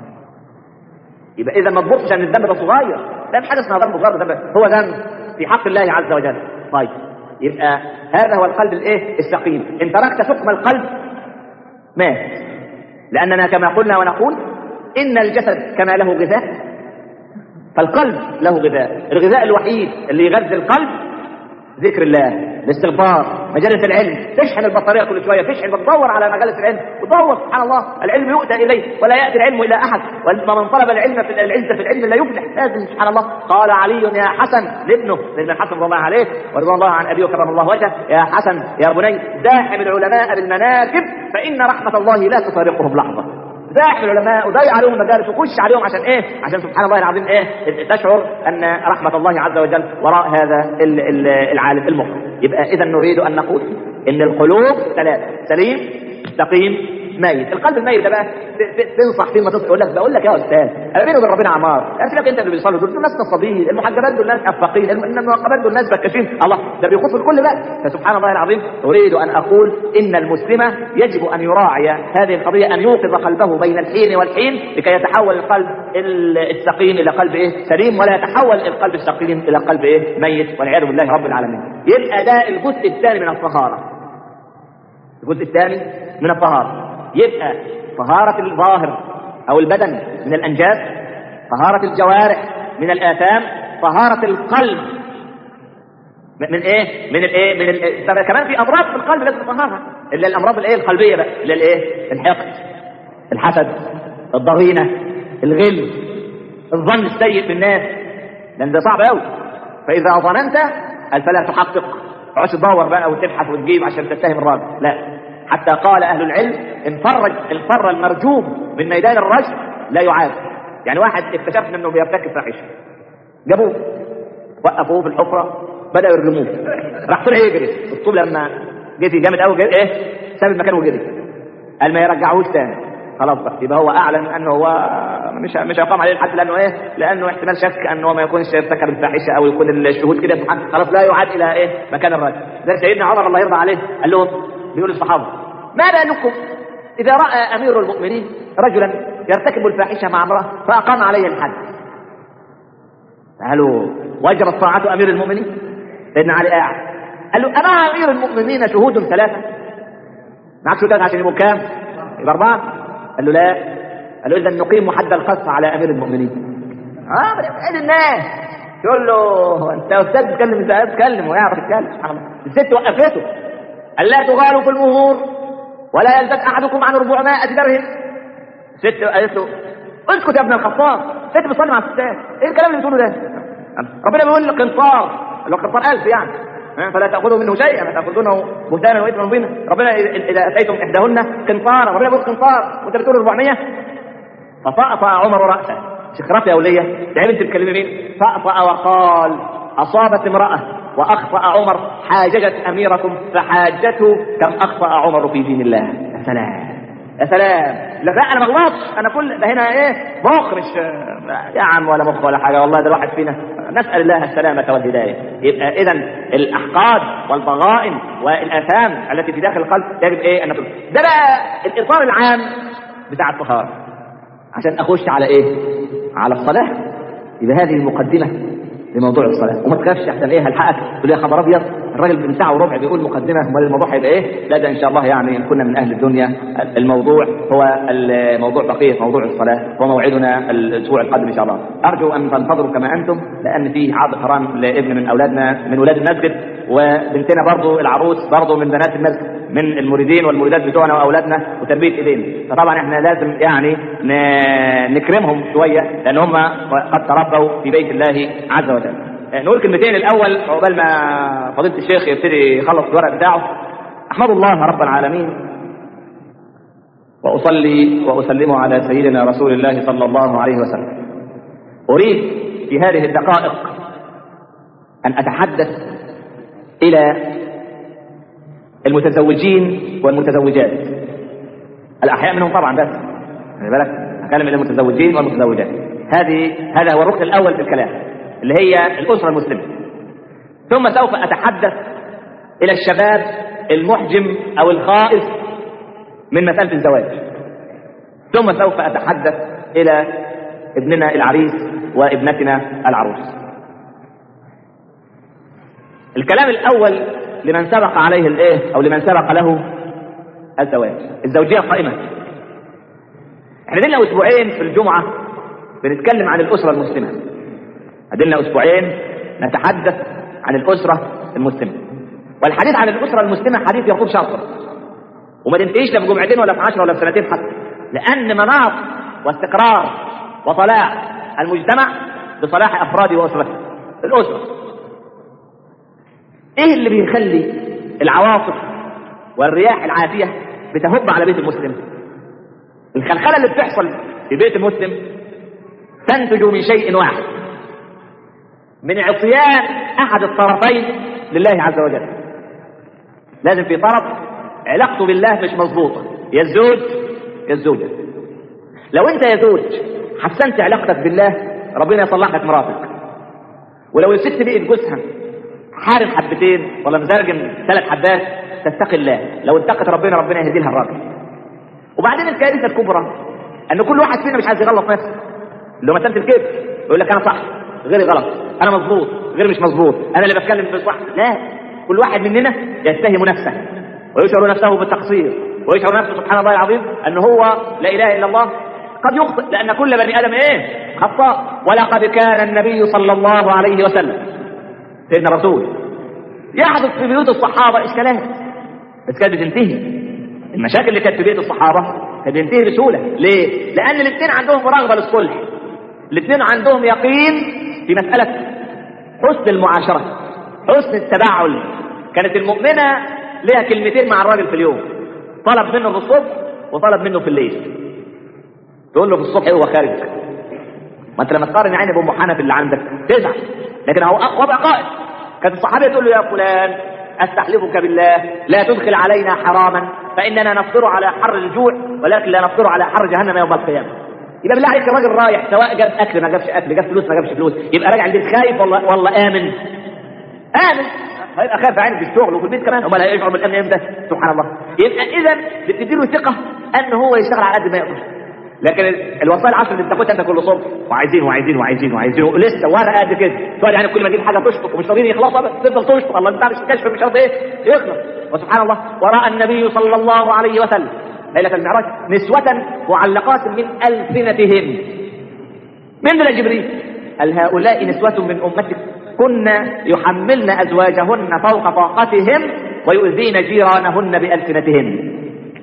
يبقى اذا ما تبصش ان الذنب ده صغير ده مش حاجه اسمها ذنب صغير ده هو ذنب في حق الله عز وجل طيب يبقى هذا هو القلب الايه السقيم ان تركت سقم القلب مات لاننا كما قلنا ونقول ان الجسد كما له غذاء فالقلب له غذاء الغذاء الوحيد اللي يغذي القلب ذكر الله الاستغفار مجالس العلم تشحن البطاريه كل شويه تشحن بتدور على مجالس العلم وتدور سبحان الله العلم يؤتى اليه ولا ياتي العلم الى احد ومن طلب العلم في العزه في العلم لا يفلح لازم سبحان الله قال علي يا حسن لابنه لابن الحسن رضي الله عليه ورضوان الله عن ابيه وكرم الله وجهه يا حسن يا بني داحم العلماء بالمناكب فان رحمه الله لا تفارقهم لحظه زاحم العلماء وضيع عليهم المدارس وخش عليهم عشان ايه؟ عشان سبحان الله العظيم ايه؟ تشعر ان رحمه الله عز وجل وراء هذا ال- ال- العالم المخلص. يبقى اذا نريد ان نقول ان القلوب ثلاث سليم سقيم ميت القلب الميت ده بقى ت- ت- تنصح فيه ما تصحى يقول لك بقول لك يا استاذ انا بيني وبين ربنا عمار قلت لك انت اللي بيصلوا دول دول ناس نصابين المحجبات دول ناس افاقين الم- المنقبات دول ناس بكاشين الله ده بيخص الكل بقى فسبحان الله العظيم اريد ان اقول ان المسلم يجب ان يراعي هذه القضيه ان يوقظ قلبه بين الحين والحين لكي يتحول القلب ال- السقيم الى قلب ايه سليم ولا يتحول القلب السقيم الى قلب ايه ميت والعياذ بالله رب العالمين يبقى ده الجزء الثاني من الطهاره الجزء الثاني من الطهارة يبقى طهارة الظاهر أو البدن من الأنجاز طهارة الجوارح من الآثام طهارة القلب من من ايه؟ من الايه؟ من ال... طب كمان في امراض في القلب لازم تطهرها الا الامراض الايه القلبيه بقى اللي الايه؟ الحقد الحسد الضغينه الغل الظن السيء بالناس لان ده صعب قوي فاذا ظننت قال فلا تحقق ما تقعدش تدور بقى وتبحث وتجيب عشان تتهم الراجل لا حتى قال اهل العلم ان فر ان فر المرجوم من ميدان الرجل لا يعاد يعني واحد اكتشفنا انه بيرتكب فاحشه جابوه وقفوه في الحفره بداوا يرجموه راح طلع يجري الطوب لما جه جامد قوي جري ايه ساب المكان وجري قال ما يرجعوش تاني خلاص بقى يبقى هو اعلن انه هو مش مش هيقام عليه الحد لانه ايه؟ لانه احتمال شك انه ما يكونش ارتكب الفاحشه او يكون الشهود كده سبحان خلاص لا يعاد الى ايه؟ مكان الرجل. لذلك سيدنا عمر الله يرضى عليه قال لهم بيقول للصحابه ما بالكم اذا راى امير المؤمنين رجلا يرتكب الفاحشه مع امراه فاقام عليه الحد. قالوا وجرت طاعه امير المؤمنين؟ سيدنا علي قاعد قال له اما امير المؤمنين شهود ثلاثه؟ معك شهود عشان يبقوا كام؟ يبقى اربعه؟ قال له لا قال له اذا نقيم حد القذف على امير المؤمنين اه بنسال الناس يقول له هو انت استاذ تتكلم انت تتكلم ويعرف يتكلم سبحان الله الست وقفته قال لا تغالوا في المهور ولا يلبس احدكم عن 400 درهم الست قالت له اسكت يا ابن الخطاب الست بتصلي مع الستات ايه الكلام اللي بتقوله ده ربنا بيقول لك قنطار اللي هو قنطار 1000 يعني فلا تاخذوا منه شيئا لا تاخذونه بهتانا واثما مبينا ربنا اذا اتيتم احداهن قنطارا ربنا بيقول قنطار وانت بتقول 400 فطأطأ عمر راسه شخرات يا وليه تعرف انت بتكلمي مين طأطأ وقال اصابت امراه واخطا عمر حاججت اميركم فحاجته كم اخطا عمر في دين الله يا سلام يا سلام لا لا انا ما غلطش انا كل ده هنا ايه مخ مش يا عم ولا مخ ولا حاجه والله ده الواحد فينا نسال الله السلامه والهدايه يبقى اذا الاحقاد والضغائن والاثام التي في داخل القلب يجب ايه ان نقول ده بقى الاطار العام بتاع الطهاره عشان اخش على ايه على الصلاه يبقى هذه المقدمه لموضوع الصلاه وما تخافش احسن ايه هلحقك تقول يا خبر ابيض الراجل من ساعه وربع بيقول مقدمه امال الموضوع هيبقى ايه؟ لا ده ان شاء الله يعني إن كنا من اهل الدنيا الموضوع هو الموضوع بقيه موضوع الصلاه وموعدنا الاسبوع القادم ان شاء الله. ارجو ان تنتظروا كما انتم لان في عرض حرام لابن من اولادنا من اولاد المسجد وبنتنا برضو العروس برضو من بنات المسجد من المريدين والمريدات بتوعنا واولادنا وتربيه ايدينا فطبعا احنا لازم يعني ن- نكرمهم شويه لان هم قد تربوا في بيت الله عز وجل نقول كلمتين الاول عقبال ما فضيله الشيخ يبتدي يخلص الورق بتاعه احمد الله رب العالمين واصلي واسلم على سيدنا رسول الله صلى الله عليه وسلم اريد في هذه الدقائق ان اتحدث الى المتزوجين والمتزوجات الاحياء منهم طبعا بس خلي بالك اتكلم الى المتزوجين والمتزوجات هذه هذا هو الركن الاول في الكلام اللي هي الاسره المسلمه ثم سوف اتحدث الى الشباب المحجم او الخائف من مساله الزواج ثم سوف اتحدث الى ابننا العريس وابنتنا العروس الكلام الاول لمن سبق عليه الايه او لمن سبق له الزواج الزوجيه القائمه احنا دلنا اسبوعين في الجمعه بنتكلم عن الاسره المسلمه ادلنا اسبوعين نتحدث عن الاسره المسلمه والحديث عن الاسره المسلمه حديث يطول شرطا وما تنتهيش لا في جمعتين ولا في عشرة ولا في سنتين حتى لان مناط واستقرار وصلاح المجتمع بصلاح افراده واسرته الاسره ايه اللي بيخلي العواصف والرياح العاتيه بتهب على بيت المسلم الخلخله اللي بتحصل في بيت المسلم تنتج من شيء واحد من عصيان احد الطرفين لله عز وجل لازم في طرف علاقته بالله مش مظبوطه يا الزوج يا الزوجه لو انت يا زوج حسنت علاقتك بالله ربنا يصلح لك مراتك ولو الست بقت جوزها حارم حبتين ولا مزرجم ثلاث حبات تتقي الله لو اتقت ربنا ربنا يهدي لها الراجل وبعدين الكارثه الكبرى ان كل واحد فينا مش عايز يغلط نفسه اللي هو مساله الكبر يقول لك انا صح غيري غلط انا مظبوط غير مش مظبوط انا اللي بتكلم في صح لا كل واحد مننا يتهم نفسه ويشعر نفسه بالتقصير ويشعر نفسه سبحان الله العظيم ان هو لا اله الا الله قد يخطئ لان كل بني ادم ايه خطاء ولقد كان النبي صلى الله عليه وسلم سيدنا الرسول يحدث في بيوت الصحابه اشكالات بس كانت بتنتهي المشاكل اللي كانت في بيت الصحابه كانت بتنتهي بسهوله ليه؟ لان الاثنين عندهم رغبه للصلح الاثنين عندهم يقين في مساله حسن المعاشره حسن التباعل كانت المؤمنه لها كلمتين مع الراجل في اليوم طلب منه في الصبح وطلب منه في الليل تقول له في الصبح هو خارج ما انت لما تقارن عيني بام حنفي اللي عندك تزعل لكن هو وضع قائد كانت الصحابيه تقول له يا فلان استحلفك بالله لا تدخل علينا حراما فاننا نفطر على حر الجوع ولكن لا نفطر على حر جهنم يوم القيامه يبقى بالله عليك الراجل رايح سواء جاب اكل ما جابش اكل جاب فلوس ما جابش فلوس يبقى راجع البيت خايف والله والله امن امن هيبقى خايف عينه في الشغل وفي البيت كمان امال هيشعر بالامن امتى سبحان الله يبقى اذا بتديله ثقه ان هو يشتغل على قد ما يقدر لكن الوصايا العشر اللي بتاخدها انت كل صبح وعايزين وعايزين وعايزين وعايزين ولسه ورقه قد كده تقعد يعني كل ما تجيب حاجه تشفط ومش راضيين يخلصوا بس تفضل تشفط الله بتاع مش كشف مش عارف ايه يخلص وسبحان الله وراى النبي صلى الله عليه وسلم ليله المعراج نسوة معلقات من السنتهن من دول جبريل قال هؤلاء نسوة من امتك كن يحملن ازواجهن فوق طاقتهم ويؤذين جيرانهن بالسنتهن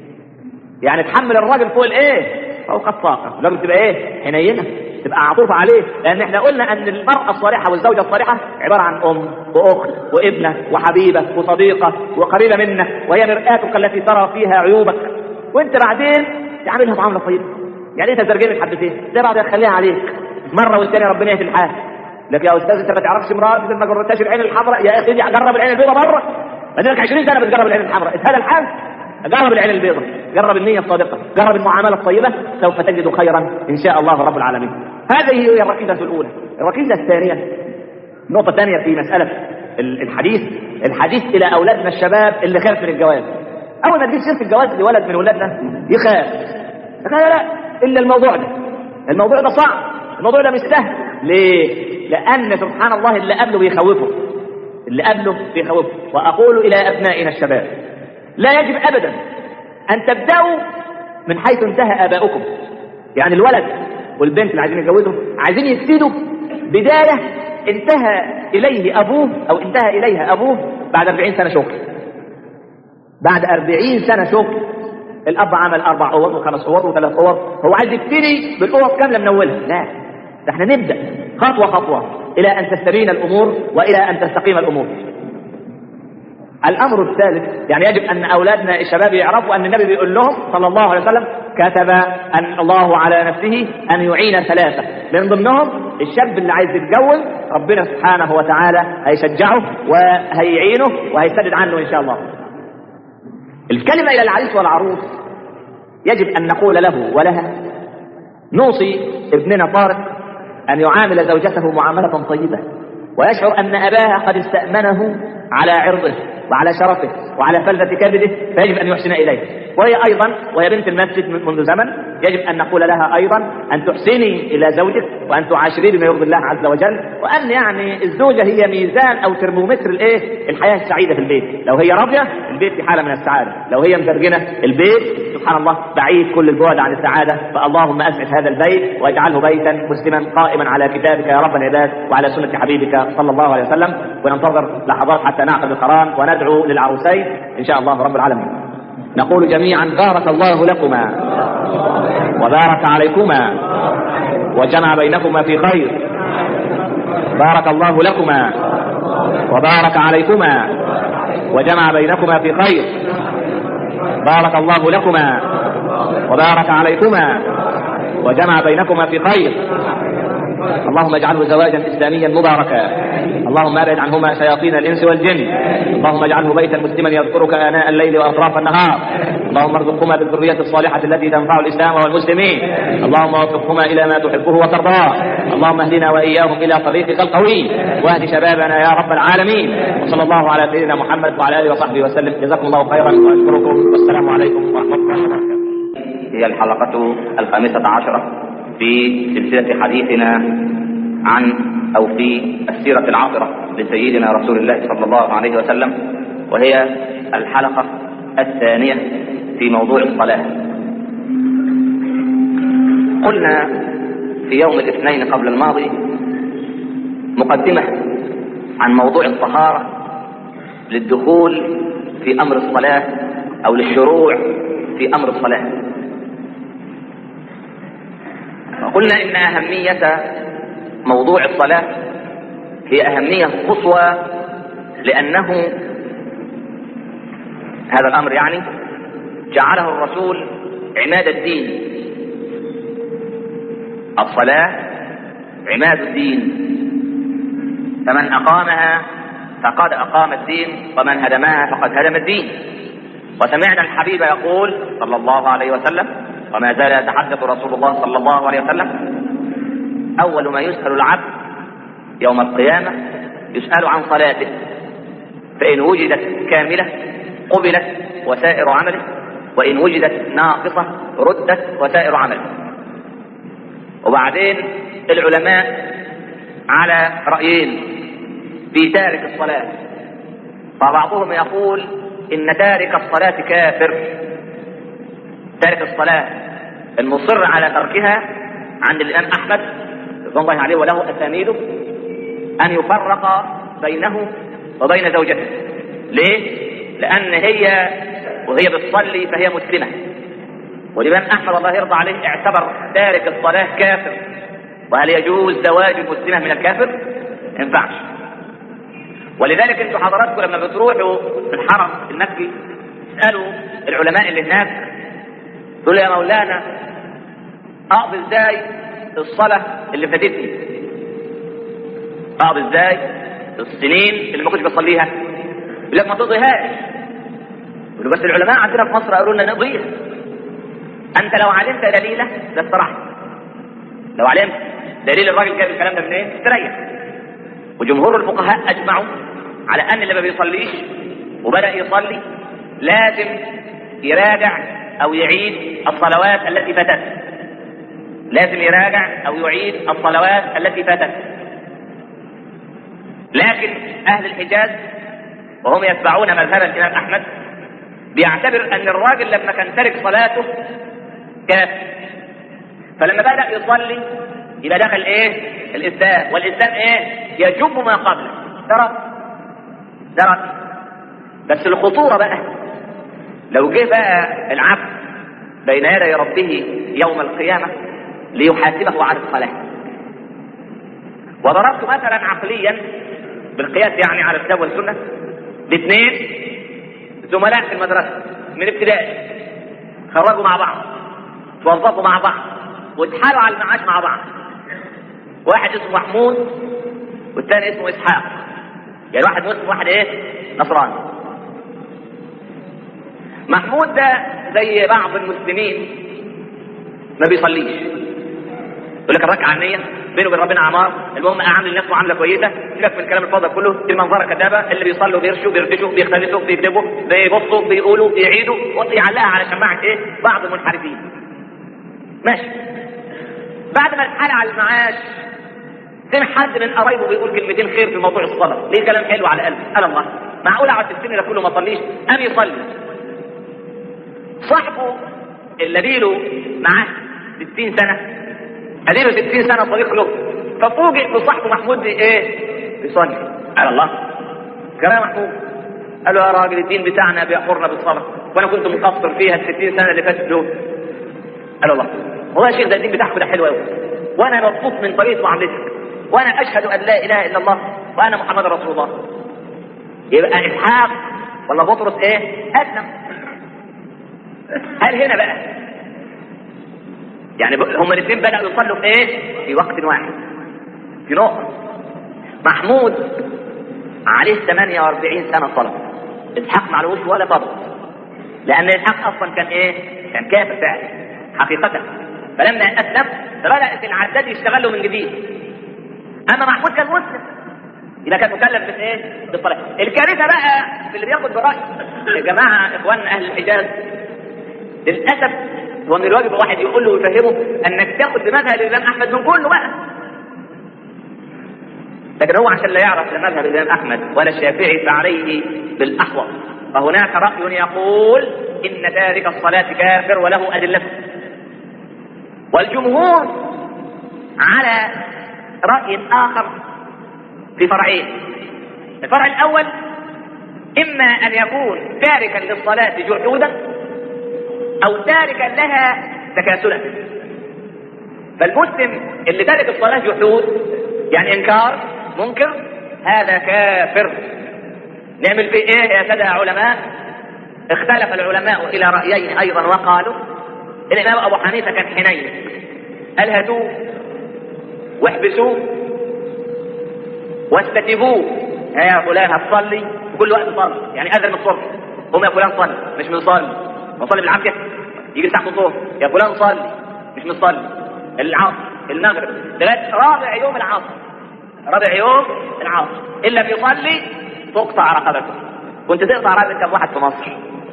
يعني تحمل الراجل فوق الايه فوق الطاقه لازم تبقى ايه حنينه تبقى عطوفة عليه لان احنا قلنا ان المرأة الصالحة والزوجة الصالحة عبارة عن ام واخت وابنة وحبيبة وصديقة وقريبة منك وهي مرآتك التي ترى فيها عيوبك وانت بعدين تعاملها معاملة طيبة يعني انت ترجمت حبتين ده بعد تخليها عليك مرة والتانية ربنا يهدي الحال لك يا استاذ انت ما تعرفش امرأة مثل ما جربتهاش العين الحمراء يا اخي جرب العين البيضاء مرة بدلك 20 سنة بتجرب العين الحمراء هذا الحال جرب العين البيضاء جرب النية الصادقة جرب المعاملة الطيبة سوف تجد خيرا إن شاء الله رب العالمين هذه هي الركيزة الأولى الركيزة الثانية نقطة ثانية في مسألة الحديث الحديث إلى أولادنا الشباب اللي خاف من الجواز أول ما تجيب سيرة الجواز لولد من ولادنا يخاف لا لا إلا الموضوع ده الموضوع ده صعب الموضوع ده مش سهل ليه؟ لأن سبحان الله اللي قبله بيخوفه اللي قبله بيخوفه وأقول إلى أبنائنا الشباب لا يجب ابدا ان تبداوا من حيث انتهى اباؤكم يعني الولد والبنت اللي عايزين يتجوزوا عايزين يبتدوا بدايه انتهى اليه ابوه او انتهى اليها ابوه بعد 40 سنه شغل بعد أربعين سنة شغل الأب عمل أربع أوض وخمس أوض وثلاث أوض هو عايز يبتدي بالأوض كاملة من أولها لا ده احنا نبدأ خطوة خطوة إلى أن تستبين الأمور وإلى أن تستقيم الأمور الامر الثالث يعني يجب ان اولادنا الشباب يعرفوا ان النبي بيقول لهم صلى الله عليه وسلم كتب ان الله على نفسه ان يعين ثلاثه من ضمنهم الشاب اللي عايز يتجوز ربنا سبحانه وتعالى هيشجعه وهيعينه وهيسدد عنه ان شاء الله. الكلمه الى العريس والعروس يجب ان نقول له ولها نوصي ابننا طارق ان يعامل زوجته معامله طيبه ويشعر ان اباها قد استامنه على عرضه وعلى شرفه وعلى فلذة كبده فيجب أن يحسن إليه وهي أيضا وهي بنت المسجد منذ زمن يجب أن نقول لها أيضا أن تحسني إلى زوجك وأن تعاشريه بما يرضي الله عز وجل وأن يعني الزوجة هي ميزان أو ترمومتر الإيه الحياة السعيدة في البيت لو هي راضية البيت في حالة من السعادة لو هي مزرجنة البيت سبحان الله بعيد كل البعد عن السعادة فاللهم أسعد هذا البيت واجعله بيتا مسلما قائما على كتابك يا رب العباد وعلى سنة حبيبك صلى الله عليه وسلم وننتظر لحظات حتى نعقد القران وندعو للعروسين إن شاء الله رب العالمين نقول جميعا بارك الله لكما وبارك عليكما وجمع بينكما في خير بارك الله لكما وبارك عليكما وجمع بينكما في خير بارك الله لكما وبارك عليكما وجمع بينكما في خير اللهم اجعله زواجا اسلاميا مباركا اللهم ابعد عنهما شياطين الانس والجن اللهم اجعله بيتا مسلما يذكرك اناء الليل واطراف النهار اللهم ارزقهما بالذريه الصالحه التي تنفع الاسلام والمسلمين اللهم وفقهما الى ما تحبه وترضاه اللهم اهدنا واياهم الى طريقك القوي واهد شبابنا يا رب العالمين وصلى الله على سيدنا محمد وعلى اله وصحبه وسلم جزاكم الله خيرا واشكركم والسلام عليكم ورحمه الله وبركاته هي الحلقة الخامسة عشرة في سلسلة حديثنا عن أو في السيرة العاطرة لسيدنا رسول الله صلى الله عليه وسلم وهي الحلقة الثانية في موضوع الصلاة قلنا في يوم الاثنين قبل الماضي مقدمة عن موضوع الطهارة للدخول في أمر الصلاة أو للشروع في أمر الصلاة وقلنا إن أهمية موضوع الصلاة هي أهمية قصوى لأنه هذا الأمر يعني جعله الرسول عماد الدين الصلاة عماد الدين فمن أقامها فقد أقام الدين ومن هدمها فقد هدم الدين وسمعنا الحبيب يقول صلى الله عليه وسلم وما زال يتحدث رسول الله صلى الله عليه وسلم أول ما يسأل العبد يوم القيامة يسأل عن صلاته فإن وجدت كاملة قبلت وسائر عمله وإن وجدت ناقصة ردت وسائر عمله وبعدين العلماء على رأيين في تارك الصلاة فبعضهم يقول إن تارك الصلاة كافر تارك الصلاة المصر على تركها عند الإمام أحمد رضوان الله عليه وله أسانيده أن يفرق بينه وبين زوجته ليه؟ لأن هي وهي بتصلي فهي مسلمة والإمام أحمد الله يرضى عليه اعتبر تارك الصلاة كافر وهل يجوز زواج المسلمة من الكافر؟ ما ينفعش ولذلك انتوا حضراتكم لما بتروحوا في الحرم في المسجد تسألوا العلماء اللي هناك تقول يا مولانا اقضي ازاي الصلاة اللي فاتتني اقضي ازاي السنين اللي ما كنتش بصليها يقول لك ما تقضيهاش يقول بس العلماء عندنا في مصر قالوا لنا نقضيها انت لو علمت دليله لاسترحت لو علمت دليل الراجل جاب الكلام ده منين استريح وجمهور الفقهاء اجمعوا على ان اللي ما بيصليش وبدا يصلي لازم يراجع او يعيد الصلوات التي فاتته لازم يراجع او يعيد الصلوات التي فاتته لكن اهل الحجاز وهم يتبعون مذهب الامام احمد بيعتبر ان الراجل لما كان ترك صلاته كافر فلما بدا يصلي يبقى دخل ايه الاسلام والاسلام ايه يجب ما قبله ترى ترى بس الخطوره بقى لو جه بقى العبد بين يدي ربه يوم القيامة ليحاسبه على الصلاة وضربت مثلا عقليا بالقياس يعني على الكتاب والسنة باثنين زملاء في المدرسة من ابتدائي خرجوا مع بعض توظفوا مع بعض واتحالوا على المعاش مع بعض واحد اسمه محمود والثاني اسمه اسحاق يعني واحد مسلم واحد ايه نصراني محمود ده زي بعض المسلمين ما بيصليش يقول لك الركعه النيه بينه وبين ربنا عمار المهم عامل لنفسه معامله كويسه سيبك من الكلام الفاضي كله المنظره كذابه اللي بيصلوا بيرشوا بيردشوا بيختلسوا بيكذبوا بيبصوا بيقولوا بيعيدوا يعلقها على شماعه ايه بعض المنحرفين ماشي بعد ما اتحال على المعاش سمع حد من قرايبه بيقول كلمتين خير في موضوع الصلاه ليه كلام حلو على قلبه قال الله معقول اقعد في السن ده كله ما اصليش قام يصلي صاحبه اللي اديله معاه 60 سنه اديله 60 سنه صديق له ففوجئ بصاحبه محمود دي ايه بيصلي قال الله كلام محمود قال له يا راجل الدين بتاعنا بيحرنا بالصلاه وانا كنت مقصر فيها ال 60 سنه اللي فاتت دول قال الله والله يا شيخ ده الدين بتاعكم ده حلو قوي وانا مبسوط من طريقه معاملتك وانا اشهد ان لا اله الا الله وانا محمد رسول الله يبقى اسحاق ولا بطرس ايه اسلم هل هنا بقى يعني هما الاثنين بدأوا يصلوا في ايه في وقت واحد في نقطة محمود عليه 48 سنة صلاة اسحاق معلوش ولا فضل لأن إسحاق أصلا كان إيه؟ كان كافر فعلا حقيقة فلما أسلم بدأت العداد يشتغلوا من جديد أما محمود كان مسلم إذا كان مكلف بالإيه؟ بالصلاة الكارثة بقى في اللي بياخد برأي يا جماعة إخواننا أهل الحجاز للاسف هو من الواجب الواحد يقول له ويفهمه انك تاخد بمذهب الامام احمد من كله بقى لكن هو عشان لا يعرف لمذهب الامام احمد ولا الشافعي فعليه بالاحوط فهناك راي يقول ان تارك الصلاه كافر وله ادلته والجمهور على راي اخر في فرعين الفرع الاول اما ان يكون تاركا للصلاه جحودا او تاركا لها تكاسلا فالمسلم اللي تارك الصلاة جحود يعني انكار منكر هذا كافر نعمل فيه ايه يا سادة علماء اختلف العلماء الى رأيين ايضا وقالوا الامام ابو حنيفة كان حنين قال هاتوه واحبسوه واستتبوه يا فلان هتصلي كل وقت صلي يعني اذن من الصبح قوم يا فلان صلي مش بنصلي بنصلي بالعافيه يجي ساعة الظهر يا فلان صلي مش مصلي العصر المغرب لغايه رابع يوم العصر رابع يوم العصر ان لم يصلي تقطع رقبته كنت تقطع رقبه كم واحد في مصر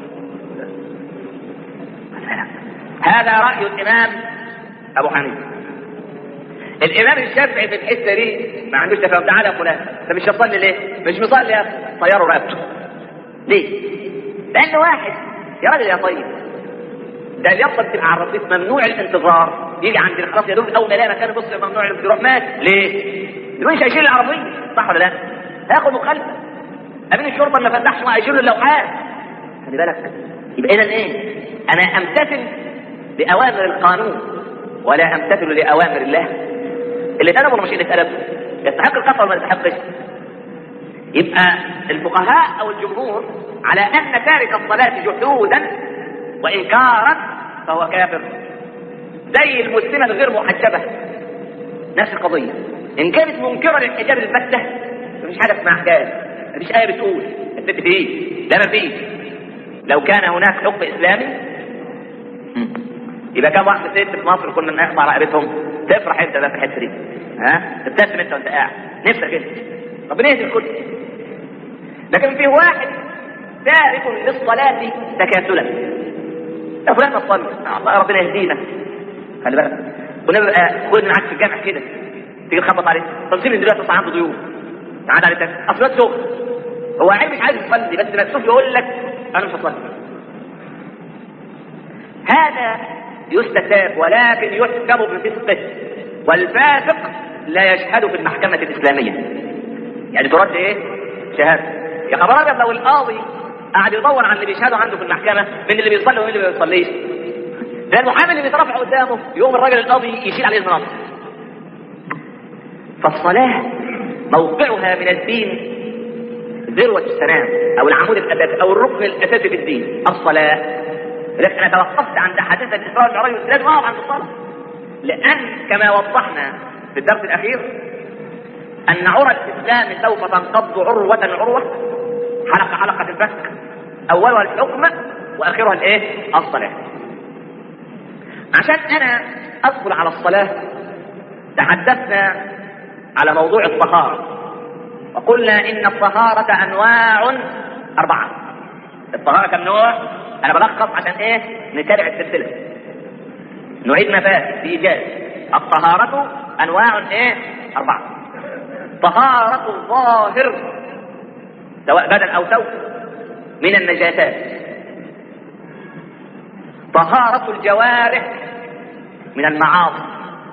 هذا راي الامام ابو حنيفه الامام الشافعي في الحته دي ما عندوش تفاهم تعالى يا فلان انت مش هتصلي ليه؟ مش مصلي يا اخي طيروا رقبته ليه؟ لان واحد يا راجل يا طيب ده اليافطه بتبقى على الرصيف ممنوع الانتظار يجي عند الخلاص يا دوب اول ما يلاقي مكان بص ممنوع يروح مات ليه؟ يقول مش هيشيل العربيه صح ولا لا؟ هياخد مخالفه امين الشرطه ما فتحش ما هيشيل اللوحات خلي بالك يبقى اذا ايه؟ انا امتثل لاوامر القانون ولا امتثل لاوامر الله اللي اتقلب ولا مش اللي اتقلب؟ يستحق القطع ولا ما يستحقش؟ يبقى الفقهاء او الجمهور على ان تارك الصلاه جحودا وانكارا فهو كافر زي المسلمه الغير محجبه نفس القضيه ان كانت منكره للحجاب البته مفيش حاجه اسمها حجاب مفيش ايه بتقول الست فيه لا مفيش لو كان هناك حكم اسلامي يبقى كم واحده ست في مصر كنا نقطع رقبتهم تفرح انت بقى في الحته دي ها تبتسم انت وانت قاعد نفسك انت ربنا يهدي الكل لكن في واحد تارك للصلاه تكاسلا يا فلان ما تصلي الله ربنا يهدينا خلي بالك ونبقى كل معاك في الجامع كده تيجي تخبط عليه طب سيبني دلوقتي اصلا عنده ضيوف تعال على تاني اصل ده سوق هو عيب مش عايز يصلي بس مكسوف يقول لك انا مش هصلي هذا يستتاب ولكن يحكم بفسقه والفاسق لا يشهد في المحكمة الإسلامية يعني ترد إيه؟ شهادة يا خبر أبيض لو القاضي قاعد يدور على اللي بيشهدوا عنده في المحكمه من اللي بيصلي ومن اللي ما بيصليش ده المحامي اللي بيترفع قدامه يقوم الراجل القاضي يشيل عليه المناصب فالصلاه موقعها من الدين ذروه السلام او العمود الاساسي او الركن الاساسي في الدين الصلاه لكن انا توقفت عند حادثه الاسراء والمعراج بس لازم اقف عند الصلاه لان كما وضحنا في الدرس الاخير ان عرى الاسلام سوف تنقض عروه عروه حلقه حلقه الفك اولها الحكم واخرها الايه؟ الصلاه. عشان انا ادخل على الصلاه تحدثنا على موضوع الطهاره وقلنا ان الطهاره انواع اربعه. الطهاره كم نوع؟ انا بلخص عشان ايه؟ نتابع السلسله. نعيد ما فات بايجاز. الطهاره انواع ايه؟ اربعه. طهاره الظاهر سواء بدن او ثوب من النجاسات طهارة الجوارح من المعاصي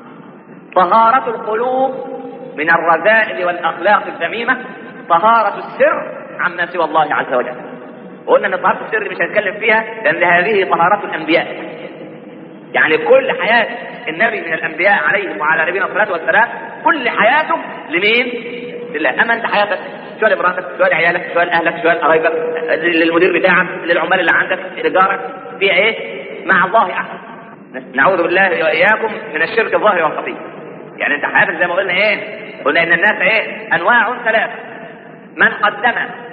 طهارة القلوب من الرذائل والأخلاق الذميمة طهارة السر عما سوى الله عز وجل وقلنا ان طهارة السر مش هنتكلم فيها لأن هذه طهارة الأنبياء يعني كل حياة النبي من الأنبياء عليهم وعلى نبينا الصلاة والسلام كل حياته لمين؟ لله أما أنت حياتك سؤال امرأتك سؤال عيالك سؤال أهلك سؤال قرايبك للمدير بتاعك للعمال اللي عندك لجارك فيها إيه؟ مع الله أحسن نعوذ بالله وإياكم من الشرك الظاهر والخفي يعني أنت حياتك زي ما قلنا إيه؟ قلنا إن الناس إيه؟ أنواع ثلاثة من قدم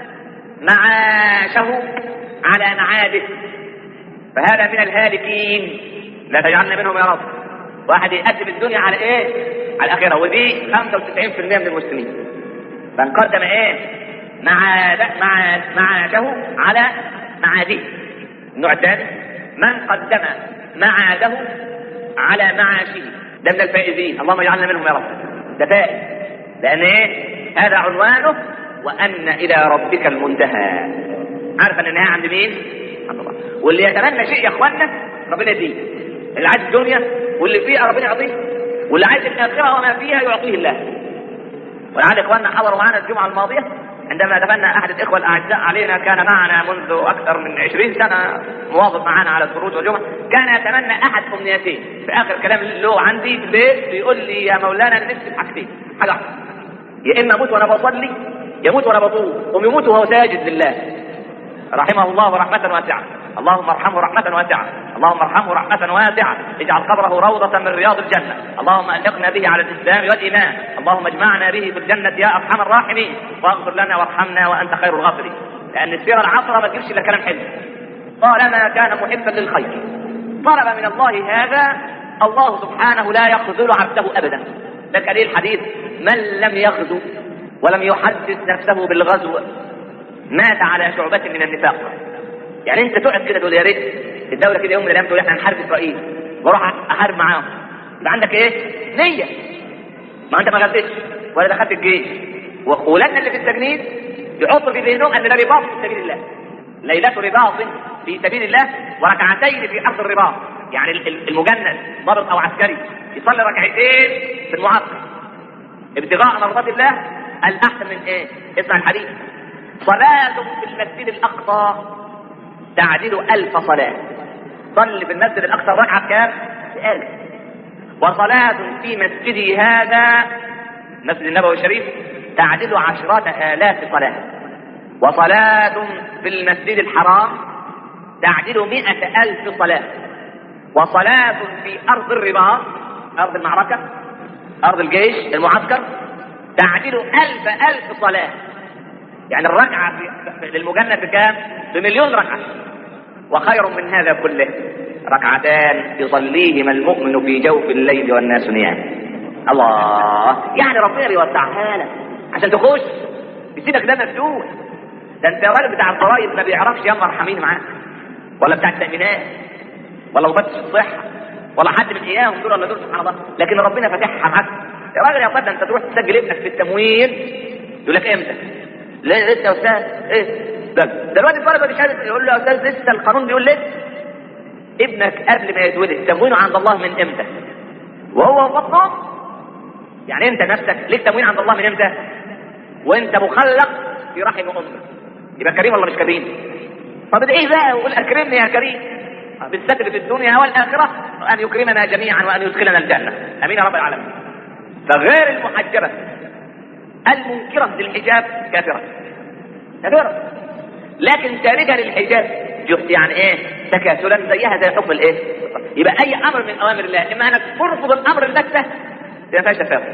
معاشه على معاده فهذا من الهالكين لا تجعلنا منهم يا رب واحد يقدم الدنيا على ايه على الاخره ودي 95% من المسلمين من قدم ايه مع مع معاشه على معاده النوع الثاني من قدم معاده على معاشه ده من الفائزين اللهم اجعلنا منهم يا رب ده فائز لان ايه هذا عنوانه وان الى ربك المنتهى عارف ان النهايه عند مين عند الله واللي يتمنى شيء يا اخوانا ربنا يديه اللي عايز الدنيا واللي فيها ربنا يعطيه واللي عايز الاخره وما فيها يعطيه الله ولعل اخواننا حضروا معنا الجمعه الماضيه عندما دفنا احد الاخوه الاعزاء علينا كان معنا منذ اكثر من 20 سنه مواظب معنا على الدروس والجمعه كان يتمنى احد امنيتين في اخر كلام له عندي في البيت بيقول لي يا مولانا انا نفسي في حاجتين حاجه واحده يا اما اموت وانا بصلي يموت وانا بطوف ويموت وهو ساجد لله رحمه الله رحمه واسعه اللهم ارحمه رحمة واسعة اللهم ارحمه رحمة واسعة اجعل قبره روضة من رياض الجنة اللهم ألقنا به على الإسلام والإيمان اللهم اجمعنا به في الجنة يا أرحم الراحمين واغفر لنا وارحمنا وأنت خير الغافرين لأن السيرة العصرة ما تجيبش إلا كلام حلو طالما كان محبا للخير طلب من الله هذا الله سبحانه لا يخذل عبده أبدا ده دليل الحديث من لم يغزو ولم يحدث نفسه بالغزو مات على شعبة من النفاق يعني انت تقعد كده تقول يا ريت الدوله كده يوم من الايام تقول احنا هنحارب اسرائيل واروح احارب معاهم يبقى عندك ايه؟ نيه ما انت ما غزتش ولا دخلت الجيش ولادنا اللي في التجنيد يحطوا في ذهنهم ان ده رباط في سبيل الله ليله رباط في سبيل الله وركعتين في ارض الرباط يعني المجند ضابط او عسكري يصلي ركعتين في المعسكر ابتغاء مرضات الله الاحسن من ايه؟ اسمع الحديث صلاة في المسجد الأقصى تعدل ألف صلاة صل في المسجد الأقصى ركعة كام؟ بألف وصلاة في مسجدي هذا مسجد النبوي الشريف تعدل عشرات آلاف صلاة وصلاة في المسجد الحرام تعدل مئة ألف صلاة وصلاة في أرض الرباط أرض المعركة أرض الجيش المعسكر تعدل ألف ألف صلاة يعني الركعة في للمجند بكام؟ بمليون ركعة وخير من هذا كله ركعتان يصليهما المؤمن في جوف الليل والناس نيام الله يعني ربنا بيوسعها لك عشان تخش يسيبك ده مفتوح ده انت الراجل بتاع الضرايب ما بيعرفش يلا ارحمين معاك ولا بتاع التامينات ولا مفتش الصحه ولا حد من اياهم دول ولا دول سبحان الله لكن ربنا فاتحها معاك يا راجل يا فندم انت تروح تسجل ابنك في التموين يقول لك امتى؟ لا لسه يا استاذ ايه ده دلوقتي الطالب بيشهد يقول له يا استاذ لسه القانون بيقول لسه ابنك قبل ما يتولد تموينه عند الله من امتى وهو بطن يعني انت نفسك ليك تموين عند الله من امتى وانت مخلق في رحم امك يبقى كريم ولا مش كريم طب ادعيه بقى وقول اكرمني يا كريم بالستر في الدنيا والاخره وان يكرمنا جميعا وان يدخلنا الجنه امين يا رب العالمين فغير المحجبه المنكره للحجاب كافره كافره لكن تاركه للحجاب جهد يعني ايه تكاسلا زيها زي حكم الايه يبقى اي امر من اوامر الله اما انك ترفض الامر البته ما فيهاش تفاهم